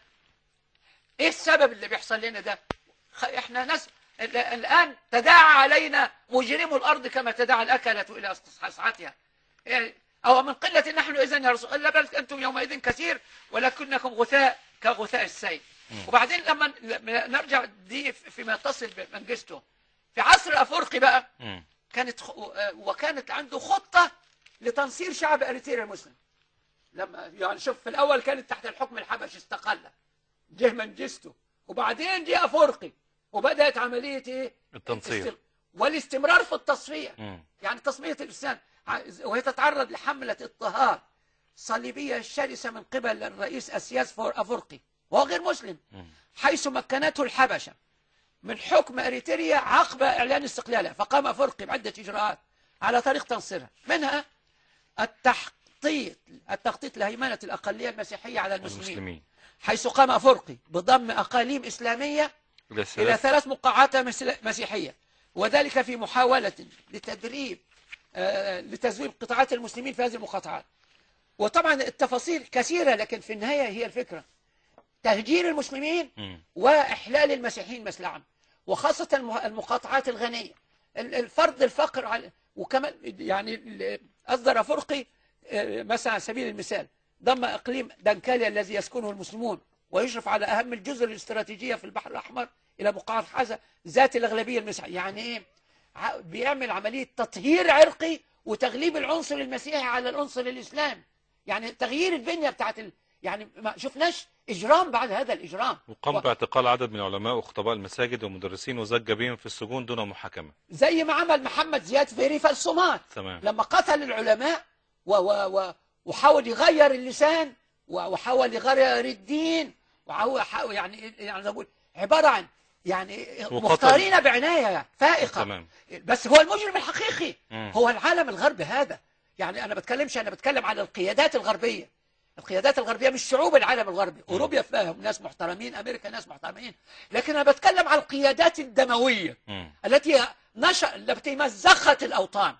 ايه السبب اللي بيحصل لنا ده خ- احنا ناس ال- الآن تداعى علينا مجرمو الأرض كما تداعى الأكلة إلى أصحاتها يعني أو من قلة نحن إذن يا رسول الله بل أنتم يومئذ كثير ولكنكم غثاء كغثاء السيل وبعدين لما لما نرجع دي فيما يتصل بمنجسته في عصر أفريقي بقى مم. كانت خ... وكانت عنده خطة لتنصير شعب أريتريا المسلم لما يعني شوف في الأول كانت تحت الحكم الحبشي استقل جه منجسته وبعدين جه أفريقي وبدأت عملية إيه؟ التنصير است- والاستمرار في التصفية مم. يعني تصفية الإنسان ع- وهي تتعرض لحملة اضطهاد صليبية شرسة من قبل الرئيس أسياس فور أفريقي وهو غير مسلم مم. حيث مكنته الحبشة من حكم أريتريا عقب إعلان استقلالها فقام أفريقي بعدة إجراءات على طريق تنصيرها منها التخطيط التخطيط لهيمنة الأقلية المسيحية على المسلمين المسلمين حيث قام أفريقي بضم أقاليم إسلامية إلى إلى الثلاث ثلاث مقاعات مسل- مسيحية وذلك في محاولة لتدريب آه، لتزويد قطاعات المسلمين في هذه المقاطعات وطبعا التفاصيل كثيرة لكن في النهاية هي الفكرة تهجير المسلمين مم. وإحلال المسيحيين مسلعا وخاصة المه- المقاطعات الغنية ال- الفرض الفقر على وكمان يعني ال- أصدر أفرقي آه، مثلا على سبيل المثال ضم إقليم دنكاليا الذي يسكنه المسلمون ويشرف على أهم الجزر الاستراتيجية في البحر الأحمر إلى بقعة حزة ذات الأغلبية المسيحية يعني إيه ع- بيعمل عملية تطهير عرقي وتغليب العنصر المسيحي على العنصر الإسلامي يعني تغيير البنية بتاعت ال... يعني ما شفناش إجرام بعد هذا الإجرام وقام و- باعتقال عدد من العلماء وخطباء المساجد ومدرسين وزج بهم في السجون دون محاكمة زي ما عمل محمد زياد فيري في الصومال تمام لما قتل العلماء و و و وحاول يغير اللسان و- وحاول يغير الدين وحاول حاول- يعني يعني أقول عبارة عن يعني وقتل- مختارين بعناية فائقة تمام بس هو المجرم الحقيقي مم. هو العالم الغربي هذا يعني انا بتكلمش انا بتكلم على القيادات الغربيه القيادات الغربيه مش شعوب العالم الغربي اوروبا فيهم ناس محترمين امريكا ناس محترمين لكن انا بتكلم على القيادات الدمويه مم. التي نشأ التي مزقت الاوطان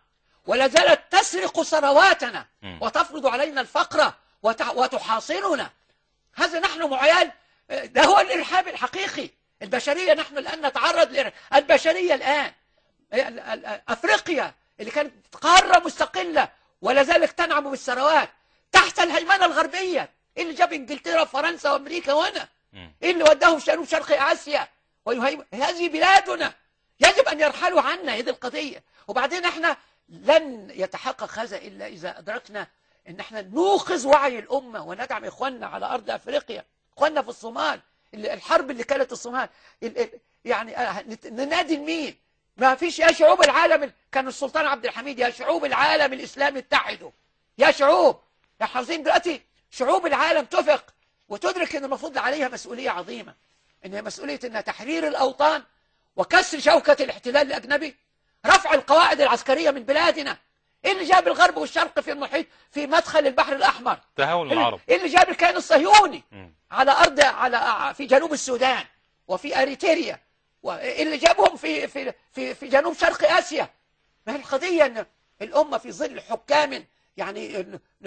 ولا زالت تسرق ثرواتنا مم. وتفرض علينا الفقر وت- وتحاصرنا هذا نحن معيال ده هو الإرهاب الحقيقي البشرية نحن الآن نتعرض للإرهاب البشرية الآن ال- ال- أفريقيا اللي كانت قارة مستقلة ولا زالت تنعم بالثروات تحت الهيمنة الغربية إيه اللي جاب إنجلترا وفرنسا وأمريكا وهنا مم. إيه اللي وداهم شمال شرق آسيا ويهيم... هذه بلادنا يجب أن يرحلوا عنا هذه القضية وبعدين احنا لن يتحقق هذا إلا إذا أدركنا أن احنا نوقظ وعي الأمة وندعم إخواننا على أرض أفريقيا إخواننا في الصومال ال- الحرب اللي كانت الصومال ال- ال- يعني آه، نت- ننادي لمين ما فيش يا شعوب العالم ال- كان السلطان عبد الحميد يا شعوب العالم الإسلامي اتحدوا يا شعوب يا حافظين دلوقتي شعوب العالم تفق وتدرك ان المفروض عليها مسؤولية عظيمة ان هي مسؤولية انها تحرير الاوطان وكسر شوكة الاحتلال الاجنبي رفع القواعد العسكرية من بلادنا ايه اللي جاب الغرب والشرق في المحيط في مدخل البحر الاحمر تهاون إيه اللي- العرب ايه اللي جاب الكيان الصهيوني مم. على ارض على في جنوب السودان وفي اريتريا وايه اللي جابهم في في في في جنوب شرق اسيا ما هي القضيه ان الامه في ظل حكام يعني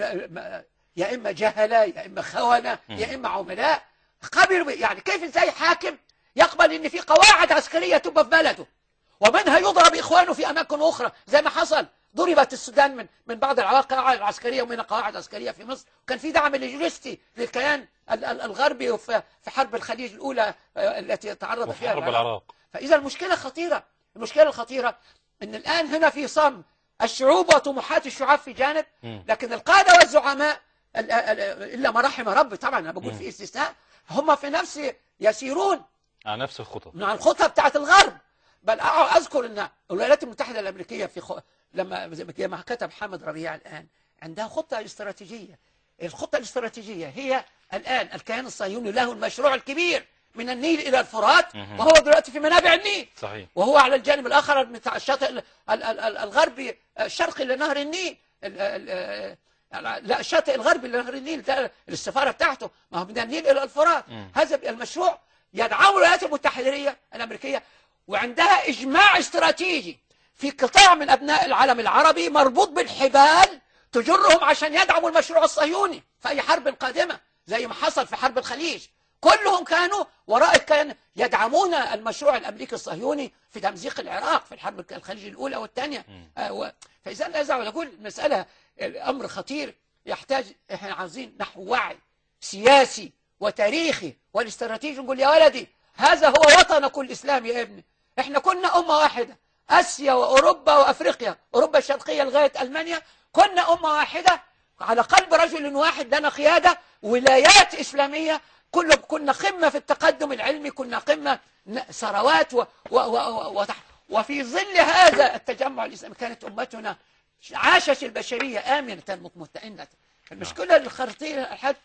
يا اما جهله يا اما خونه يا اما عملاء قبلوا ب- يعني كيف ازاي حاكم يقبل ان في قواعد عسكريه تبقى في بلده ومنها يضرب اخوانه في اماكن اخرى زي ما حصل ضربت السودان من من بعض القواعد العسكريه ومنها قواعد عسكريه في مصر وكان في دعم لجولستي للكيان ال- ال- الغربي في في حرب الخليج الاولى آه، التي تعرض وفي فيها حرب العراق فإذا المشكلة خطيرة المشكلة الخطيرة أن الآن هنا في صم الشعوب وطموحات الشعوب في جانب مم. لكن القادة والزعماء ال- ال- إلا ما رحم ربي طبعا أنا بقول مم. في استثناء هم في نفس يسيرون على نفس الخطط مع الخطة بتاعت الغرب بل أع- أذكر أن الولايات المتحدة الأمريكية في خ... لما زي ما كتب حامد ربيع الآن عندها خطة استراتيجية الخطة الاستراتيجية هي الآن الكيان الصهيوني له المشروع الكبير من النيل إلى الفرات مهم. وهو دلوقتي في منابع النيل صحيح وهو على الجانب الآخر بتاع الشاطئ ال- ال- ال- الغربي الشرقي لنهر النيل ال- ال- ال- لا الشاطئ الغربي لنهر النيل ده السفارة بتاعته ما هو من النيل إلى الفرات مم. هذا المشروع يدعمه الولايات المتحدة الأمريكية وعندها إجماع استراتيجي في قطاع من أبناء العالم العربي مربوط بالحبال تجرهم عشان يدعموا المشروع الصهيوني في أي حرب قادمة زي ما حصل في حرب الخليج كلهم كانوا وراء كان يدعمون المشروع الامريكي الصهيوني في تمزيق العراق في الحرب الخليج الاولى والثانيه آه و... فاذا لا يزال اقول المساله الامر خطير يحتاج احنا عاوزين نحو وعي سياسي وتاريخي والاستراتيجي نقول يا ولدي هذا هو وطنك الاسلامي يا ابني احنا كنا امه واحده اسيا واوروبا وافريقيا اوروبا الشرقيه لغايه المانيا كنا امه واحده على قلب رجل واحد لنا قياده ولايات اسلاميه كل كنا قمه في التقدم العلمي كنا قمه ن- ثروات و و و و وتح- وفي ظل هذا التجمع الاسلامي كانت امتنا عاشت البشريه امنه مطمئنه المشكله الخطيره حتى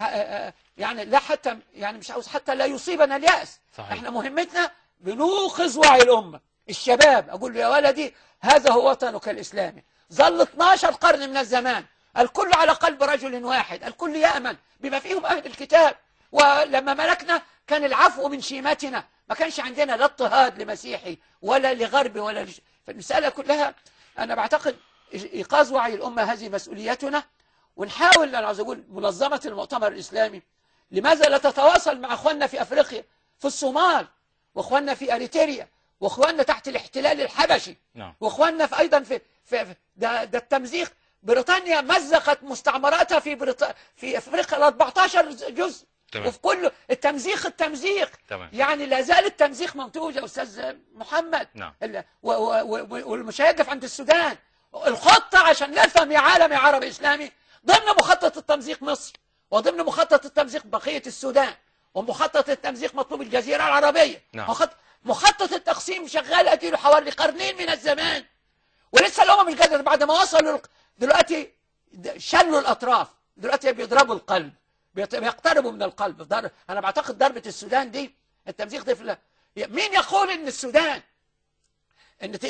يعني لا حتى يعني مش عاوز حتى لا يصيبنا الياس صحيح. احنا مهمتنا بنوقظ وعي الامه الشباب اقول له يا ولدي هذا هو وطنك الاسلامي ظل 12 قرن من الزمان الكل على قلب رجل واحد الكل يامن بما فيهم اهل الكتاب ولما ملكنا كان العفو من شيمتنا ما كانش عندنا لا اضطهاد لمسيحي ولا لغربي ولا لش... فالمساله كلها انا بعتقد ايقاظ وعي الامه هذه مسؤوليتنا ونحاول انا عاوز اقول منظمه المؤتمر الاسلامي لماذا لا تتواصل مع اخواننا في افريقيا في الصومال واخواننا في اريتريا واخواننا تحت الاحتلال الحبشي نعم واخواننا في ايضا في, في في- ده, ده التمزيق بريطانيا مزقت مستعمراتها في بريط... في افريقيا ال 14 جزء تمام. وفي كل التمزيق التمزيق تمام. يعني لا زال التمزيق منتوج يا استاذ محمد نعم. ال- و- و- و- والمش هيقف عند السودان الخطه عشان نفهم يا عالم يا عربي اسلامي ضمن مخطط التمزيق مصر وضمن مخطط التمزيق بقيه السودان ومخطط التمزيق مطلوب الجزيره العربيه نعم. مخط... مخطط التقسيم شغال اديله حوالي قرنين من الزمان ولسه الامم مش قادره بعد ما وصلوا الق- دلوقتي د- شلوا الاطراف دلوقتي بيضربوا القلب بيت- بيقتربوا من القلب ضر... انا بعتقد ضربه السودان دي التمزيق دي في ال- مين يقول ان السودان ان ت-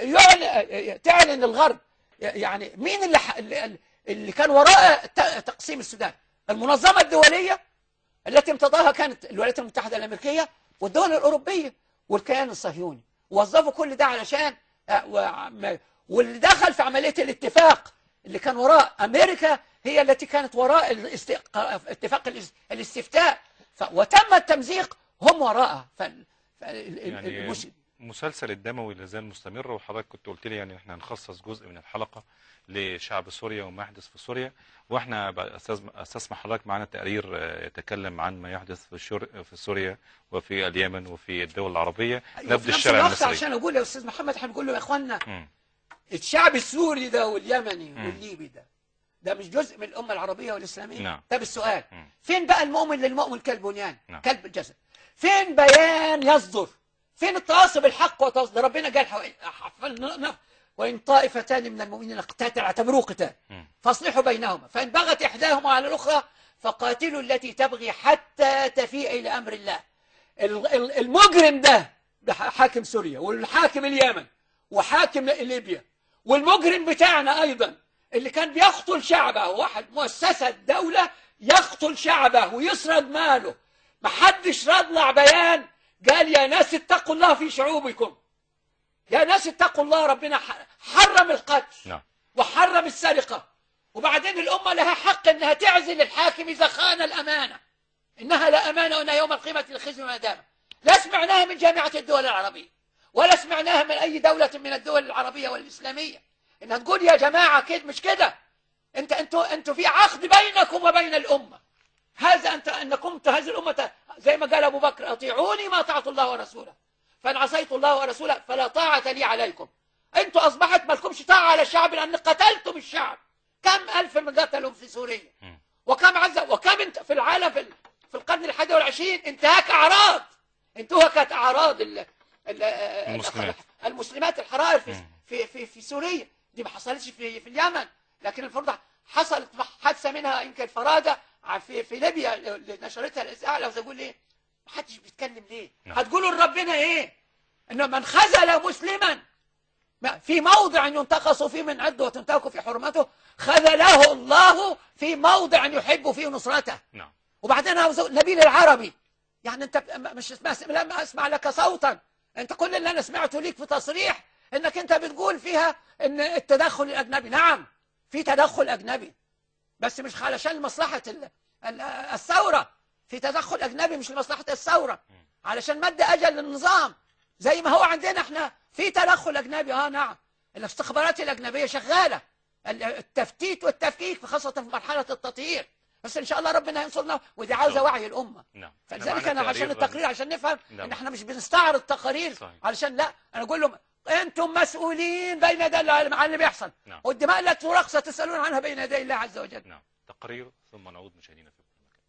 يعلن تعلن الغرب يعني مين اللي ح- اللي اللي كان وراء ت- تقسيم السودان المنظمه الدوليه التي امتضاها كانت الولايات المتحدة الأمريكية والدول الأوروبية والكيان الصهيوني وظفوا كل ده علشان آه، وعم- واللي دخل في عملية الاتفاق اللي كان وراء أمريكا هي التي كانت وراء الاست... اتفاق الاس- الاستفتاء ف... وتم التمزيق هم وراءها فال... فال... يعني المس... مسلسل الدموي لا زال مستمر وحضرتك كنت قلت لي يعني احنا هنخصص جزء من الحلقه لشعب سوريا وما يحدث في سوريا واحنا بقى أستاذ- استسمح حضرتك معنا تقرير آه، يتكلم عن ما يحدث في شر... في سوريا وفي اليمن وفي الدول العربيه أيوة، نبذ في نفس الشارع الوقت المصري عشان أقول يا أستاذ محمد احنا بنقول له يا إخوانا مم. الشعب السوري ده واليمني مم. والليبي ده ده مش جزء من الأمة العربية والإسلامية نعم. طب السؤال مم. فين بقى المؤمن للمؤمن كالبنيان نعم. كلب الجسد فين بيان يصدر فين التواصي بالحق وتصدر ربنا قال حو... حف- وإن طائفتان من المؤمنين اقتتلوا اعتبروه قتال مم. فاصلحوا بينهما فإن بغت إحداهما على الأخرى فقاتلوا التي تبغي حتى تفيء إلى أمر الله ال- ال- المجرم ده ده حاكم سوريا والحاكم اليمن وحاكم ليبيا والمجرم بتاعنا أيضا اللي كان بيقتل شعبه واحد مؤسسة دولة يقتل شعبه ويسرق ماله محدش رضلع بيان قال يا ناس اتقوا الله في شعوبكم يا ناس اتقوا الله ربنا ح- حرم القتل نعم وحرم السرقة وبعدين الأمة لها حق أنها تعزل الحاكم إذا خان الأمانة إنها لا أمانة وأنها يوم القيامة الخزي والندامة لا سمعناها من جامعة الدول العربية ولا سمعناها من أي دولة من الدول العربية والإسلامية إنها تقول يا جماعة كده مش كده أنت أنتوا أنتوا في عقد بينكم وبين الأمة هذا أنت أنكم هذه الأمة زي ما قال أبو بكر أطيعوني ما أطعت الله ورسوله فإن عصيت الله ورسوله فلا طاعة لي عليكم أنتوا أصبحت ما لكمش طاعة على الشعب لأن قتلتم الشعب كم ألف من قتلوا في سوريا مم. وكم عز وكم انت في العالم في, ال- في القرن الحادي والعشرين انتهاك أعراض انتهكت أعراض ال ال المسلمات. المسلمات الحرائر في, مم. في, في, في سوريا دي ما حصلتش في, في اليمن لكن الفرض حصلت حادثة منها يمكن فرادة في, في ليبيا اللي نشرتها الإذاعة لو تقول ليه ما حدش بيتكلم ليه نعم. هتقولوا لربنا ايه انه من خذل مسلما ما- في موضع ينتقص فيه من عده وتنتهك في حرمته خذله الله في موضع يحب فيه نصرته نعم وبعدين أنا عاوز أقول نبيل العربي يعني انت ب- مش اسمع لما اسمع لك صوتا انت كل اللي انا سمعته ليك في تصريح انك انت بتقول فيها ان التدخل الاجنبي نعم في تدخل اجنبي بس مش علشان مصلحة ال- ال- الثورة في تدخل اجنبي مش لمصلحة الثورة علشان مد اجل للنظام زي ما هو عندنا احنا في تدخل اجنبي اه نعم الاستخبارات الاجنبيه شغاله ال- التفتيت والتفكيك خاصه في مرحله التطهير بس ان شاء الله ربنا ينصرنا ودي عاوزه وعي الامه نعم فلذلك انا عشان التقرير عشان نفهم نعم. ان احنا مش بنستعرض تقارير صحيح. علشان لا انا اقول لهم انتم مسؤولين بين يدي الله عن اللي بيحصل نعم. والدماء لا ترخص تسالون عنها بين يدي الله عز وجل نعم تقرير ثم نعود مشاهدينا في كل مكان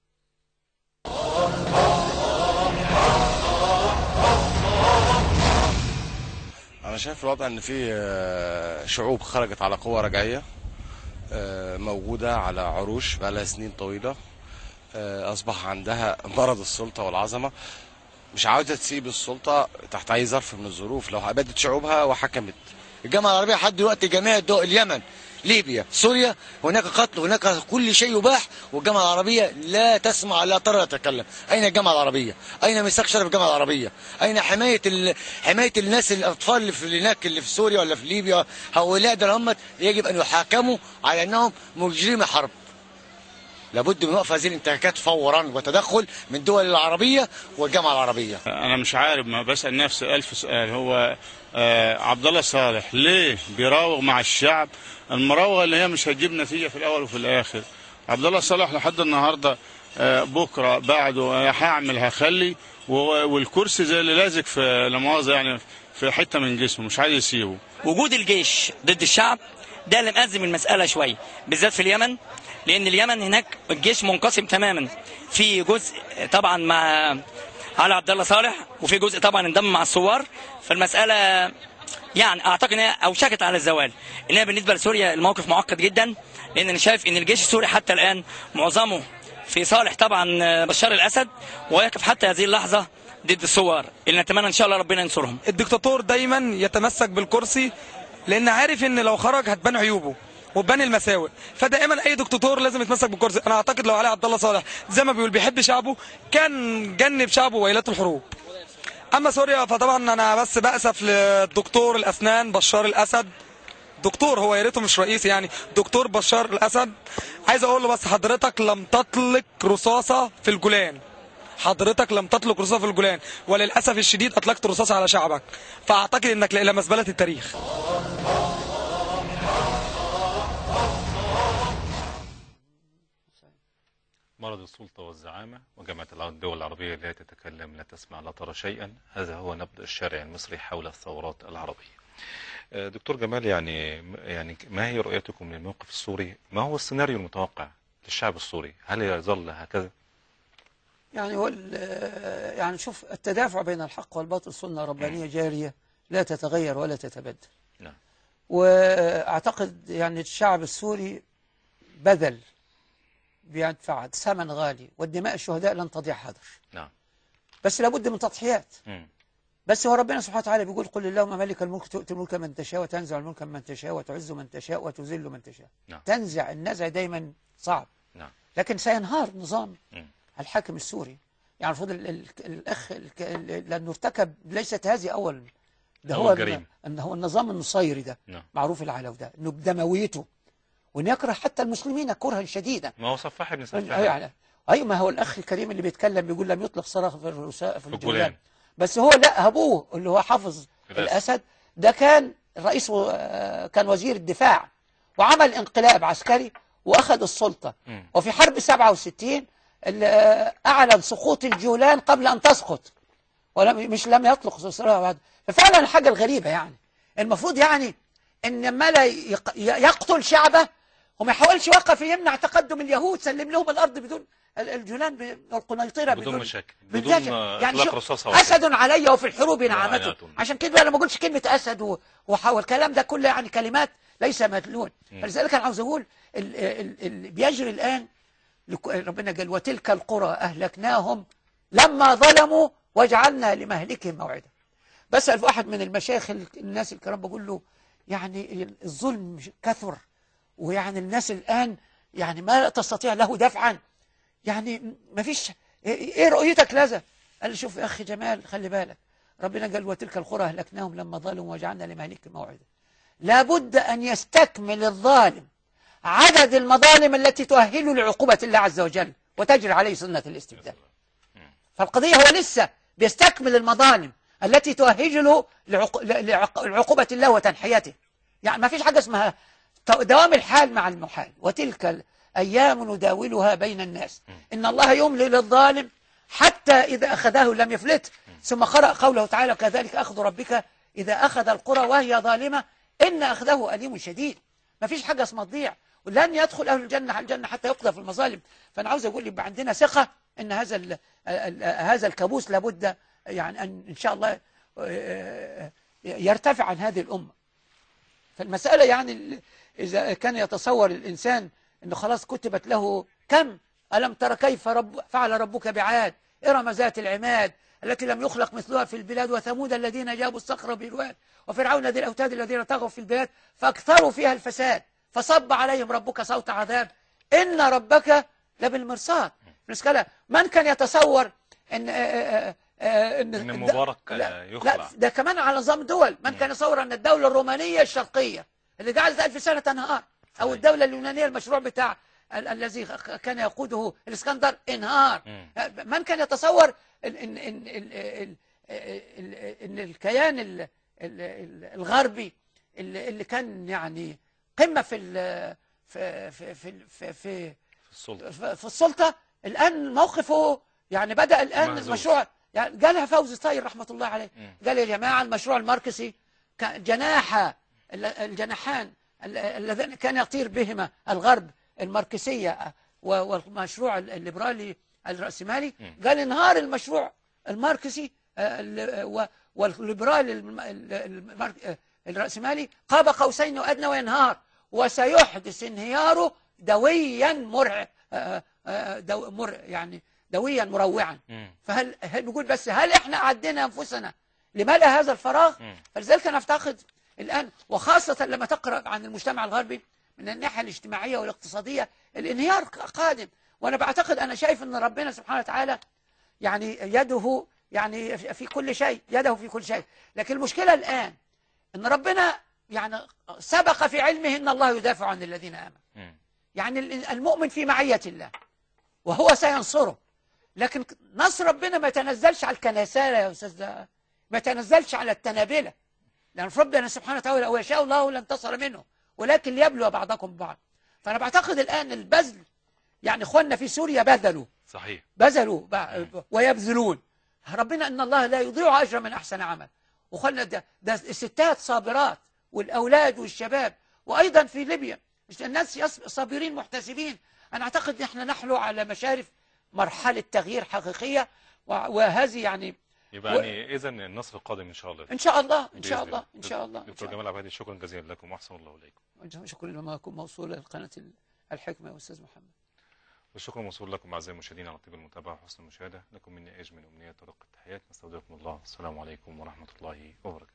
انا شايف الوضع ان في آه، شعوب خرجت على قوة رجعية آه، موجودة على عروش بقالها سنين طويلة آه، اصبح عندها مرض السلطة والعظمة مش عاوزة تسيب السلطة تحت اي ظرف من الظروف لو ابدت شعوبها وحكمت الجامعة العربية لحد دلوقتي جميع الدول اليمن ليبيا سوريا هناك قتل هناك كل شيء يباح والجامعة العربية لا تسمع لا ترى لا تتكلم أين الجامعة العربية أين ميثاق شرف الجامعة العربية أين حماية ال... حماية الناس الأطفال اللي في هناك اللي في سوريا ولا في ليبيا هؤلاء دول هم يجب أن يحاكموا على أنهم مجرمي حرب لابد من وقف هذه الانتهاكات فورا وتدخل من الدول العربية والجامعة العربية انا مش عارف ما بسال نفسي الف سؤال هو آه عبد الله صالح ليه بيراوغ مع الشعب المراوغه اللي هي مش هتجيب نتيجه في الاول وفي الاخر عبد الله صالح لحد النهارده آه بكره بعده آه، هعمل هخلي و- والكرسي زي اللي لازق في لا مؤاخذه يعني في حته من جسمه مش عايز يسيبه وجود الجيش ضد الشعب ده اللي مأزم المسألة شوية بالذات في اليمن لأن اليمن هناك الجيش منقسم تماما في جزء طبعا مع علي عبد الله صالح وفي جزء طبعا انضم مع الثوار فالمسألة يعني اعتقد انها اوشكت على الزوال انها بالنسبه لسوريا الموقف معقد جدا لان انا شايف ان الجيش السوري حتى الان معظمه في صالح طبعا بشار الاسد ويقف حتى هذه اللحظه ضد الثوار اللي نتمنى ان شاء الله ربنا ينصرهم الدكتاتور دايما يتمسك بالكرسي لان عارف ان لو خرج هتبان عيوبه وتبان المساوئ فدائما اي دكتاتور لازم يتمسك بالكرسي انا اعتقد لو علي عبد الله صالح زي ما بيقول بيحب شعبه كان جنب شعبه ويلات الحروب اما سوريا فطبعا انا بس بأسف للدكتور الاسنان بشار الاسد دكتور هو يا ريته مش رئيس يعني دكتور بشار الاسد عايز اقول له بس حضرتك لم تطلق رصاصه في الجولان حضرتك لم تطلق رصاصه في الجولان وللاسف الشديد اطلقت رصاصه على شعبك فاعتقد انك الى مزبله التاريخ مرض السلطة والزعامة وجامعة الدول العربية لا تتكلم لا تسمع لا ترى شيئا هذا هو نبض الشارع المصري حول الثورات العربية آه، دكتور جمال يعني يعني ما هي رؤيتكم للموقف السوري ما هو السيناريو المتوقع للشعب السوري هل يظل هكذا يعني هو ال- يعني شوف التدافع بين الحق والباطل سنة ربانية جارية لا تتغير ولا تتبدل نعم. واعتقد يعني الشعب السوري بذل بيدفع ثمن غالي والدماء الشهداء لن تضيع هدر نعم بس لابد من تضحيات مم. بس هو ربنا سبحانه وتعالى بيقول قل اللهم ملك الملك تؤتي الملك من تشاء وتنزع الملك من تشاء وتعز من تشاء وتذل من تشاء نعم. تنزع النزع دايما صعب نعم. لكن سينهار نظام مم. الحاكم السوري يعني المفروض ال- ال- الاخ ال- ال- لانه ارتكب ليست هذه اول ده أول هو جريمة. ان هو النظام النصيري ده نعم. معروف العلو ده انه بدمويته وان يكره حتى المسلمين كرها شديدا ما هو صفاح ابن أيوة سفاح يعني ايوه ما هو الاخ الكريم اللي بيتكلم بيقول لم يطلق صراخ في الرساء في الجولان. الجولان بس هو لا ابوه اللي هو حافظ الأسد. الاسد ده كان رئيس و- آه، كان وزير الدفاع وعمل انقلاب عسكري واخذ السلطه مم. وفي حرب 67 ال- آه، اعلن سقوط الجولان قبل ان تسقط ولم مش لم يطلق صراخ بعد ففعلا الحاجه الغريبه يعني المفروض يعني ان ما لا يق- يقتل شعبه وما يحاولش يوقف يمنع تقدم اليهود سلم لهم الارض بدون ال- الجولان ب- والقنيطره بدون مشاكل بدون بدون مشاكل. آه، يعني اطلاق شوف، رصاصة ولا اسد علي وفي الحروب نعمته. نعمته عشان كده انا ما اقولش كلمه اسد و- وح- والكلام ده كله يعني كلمات ليس مدلول فلذلك انا عاوز اقول ال- ال- اللي بيجري الان لك- ربنا قال وتلك القرى اهلكناهم لما ظلموا وجعلنا لمهلكهم موعدا بسأل واحد من المشايخ ال- الناس الكرام بقول له يعني الظلم كثر ويعني الناس الآن يعني ما تستطيع له دفعا يعني ما فيش ايه رؤيتك لذا قال لي شوف يا اخي جمال خلي بالك ربنا قال وتلك القرى اهلكناهم لما ظلموا وجعلنا لمهلكهم موعدا لابد ان يستكمل الظالم عدد المظالم التي تؤهله لعقوبة الله عز وجل وتجري عليه سنة الاستبدال فالقضية هو لسه بيستكمل المظالم التي تؤهله لعق- لعق- لعقوبة الله وتنحيته يعني ما فيش حاجة اسمها ت- دوام الحال مع المحال وتلك الأيام نداولها بين الناس إن الله يملي للظالم حتى إذا أخذه لم يفلت ثم قرأ قوله تعالى كذلك أخذ ربك إذا أخذ القرى وهي ظالمة إن أخذه أليم شديد ما فيش حاجة اسمها تضيع ولن يدخل أهل الجنة على الجنة حتى يقضى في المظالم فأنا عاوز أقول يبقى عندنا ثقة إن هذا ال ال هذا الكابوس لابد يعني أن إن شاء الله آه، يرتفع عن هذه الأمة فالمسألة يعني ال- إذا كان يتصور الإنسان أنه خلاص كتبت له كم ألم ترى كيف رب فعل ربك بعاد إرم ذات العماد التي لم يخلق مثلها في البلاد وثمود الذين جابوا الصخر بالواد وفرعون ذي الأوتاد الذين طغوا في البلاد فأكثروا فيها الفساد فصب عليهم ربك صوت عذاب إن ربك لبالمرصاد المشكلة من كان يتصور أن آه، آه، آه، إن إن مبارك آه، لا, يخلع. لا ده كمان على نظام دول من كان يتصور أن الدولة الرومانية الشرقية اللي قعدت ألف سنة تنهار أو الدولة اليونانية المشروع بتاع ال- الذي خ- كان يقوده الإسكندر انهار مم. من كان يتصور إن, إن, إن, إن, إن, إن, إن الكيان ال- ال- ال- الغربي اللي اللي كان يعني قمة في ال- في في في في, في في السلطة في في السلطة الآن موقفه يعني بدأ الآن مهزوز. المشروع يعني قالها فوزي طاير رحمة الله عليه مم. قال يا جماعة المشروع الماركسي كان جناح ال- الجناحان ال- اللذان كان يطير بهما الغرب الماركسية و- والمشروع الليبرالي الرأسمالي مم. قال انهار المشروع الماركسي آه، ال- و- والليبرالي الم- ال- المارك- آه، الرأسمالي قاب قوسين وأدنى وينهار وسيحدث انهياره دويا مرع آه، آه، دو مر يعني دويا مروعا مم. فهل هل نقول بس هل احنا عدينا انفسنا لملء هذا الفراغ مم. فلذلك انا اعتقد الان وخاصه لما تقرا عن المجتمع الغربي من الناحيه الاجتماعيه والاقتصاديه الانهيار ق- قادم وانا بعتقد انا شايف ان ربنا سبحانه وتعالى يعني يده يعني في في كل شيء يده في كل شيء لكن المشكلة الآن أن ربنا يعني سبق في علمه أن الله يدافع عن الذين آمنوا مم. يعني ال- المؤمن في معية الله وهو سينصره لكن نصر ربنا ما يتنزلش على الكناسالة يا أستاذ ده. ما يتنزلش على التنابلة لأن في ربنا سبحانه وتعالى هو يشاء الله لانتصر منه ولكن ليبلو بعضكم ببعض فأنا بعتقد الآن البذل يعني إخواننا في سوريا بذلوا صحيح بذلوا بع- ويبذلون ربنا ان الله لا يضيع اجر من احسن عمل وخلنا ده, ده الستات صابرات والاولاد والشباب وايضا في ليبيا الناس يص- صابرين محتسبين انا اعتقد ان احنا نحلو على مشارف مرحله تغيير حقيقيه و- وهذه يعني يبقى و- يعني اذا النصر القادم ان شاء الله ان شاء الله ان شاء بإذن الله ان شاء الله إن دكتور شاء الله. جمال عبادي شكرا جزيلا لكم واحسن الله اليكم شكرا لما اكون موصوله لقناه الحكمه يا استاذ محمد والشكر موصول لكم اعزائي المشاهدين على طيب المتابعه وحسن المشاهده لكم مني اجمل امنيات ورق التحيات نستودعكم الله السلام عليكم ورحمه الله وبركاته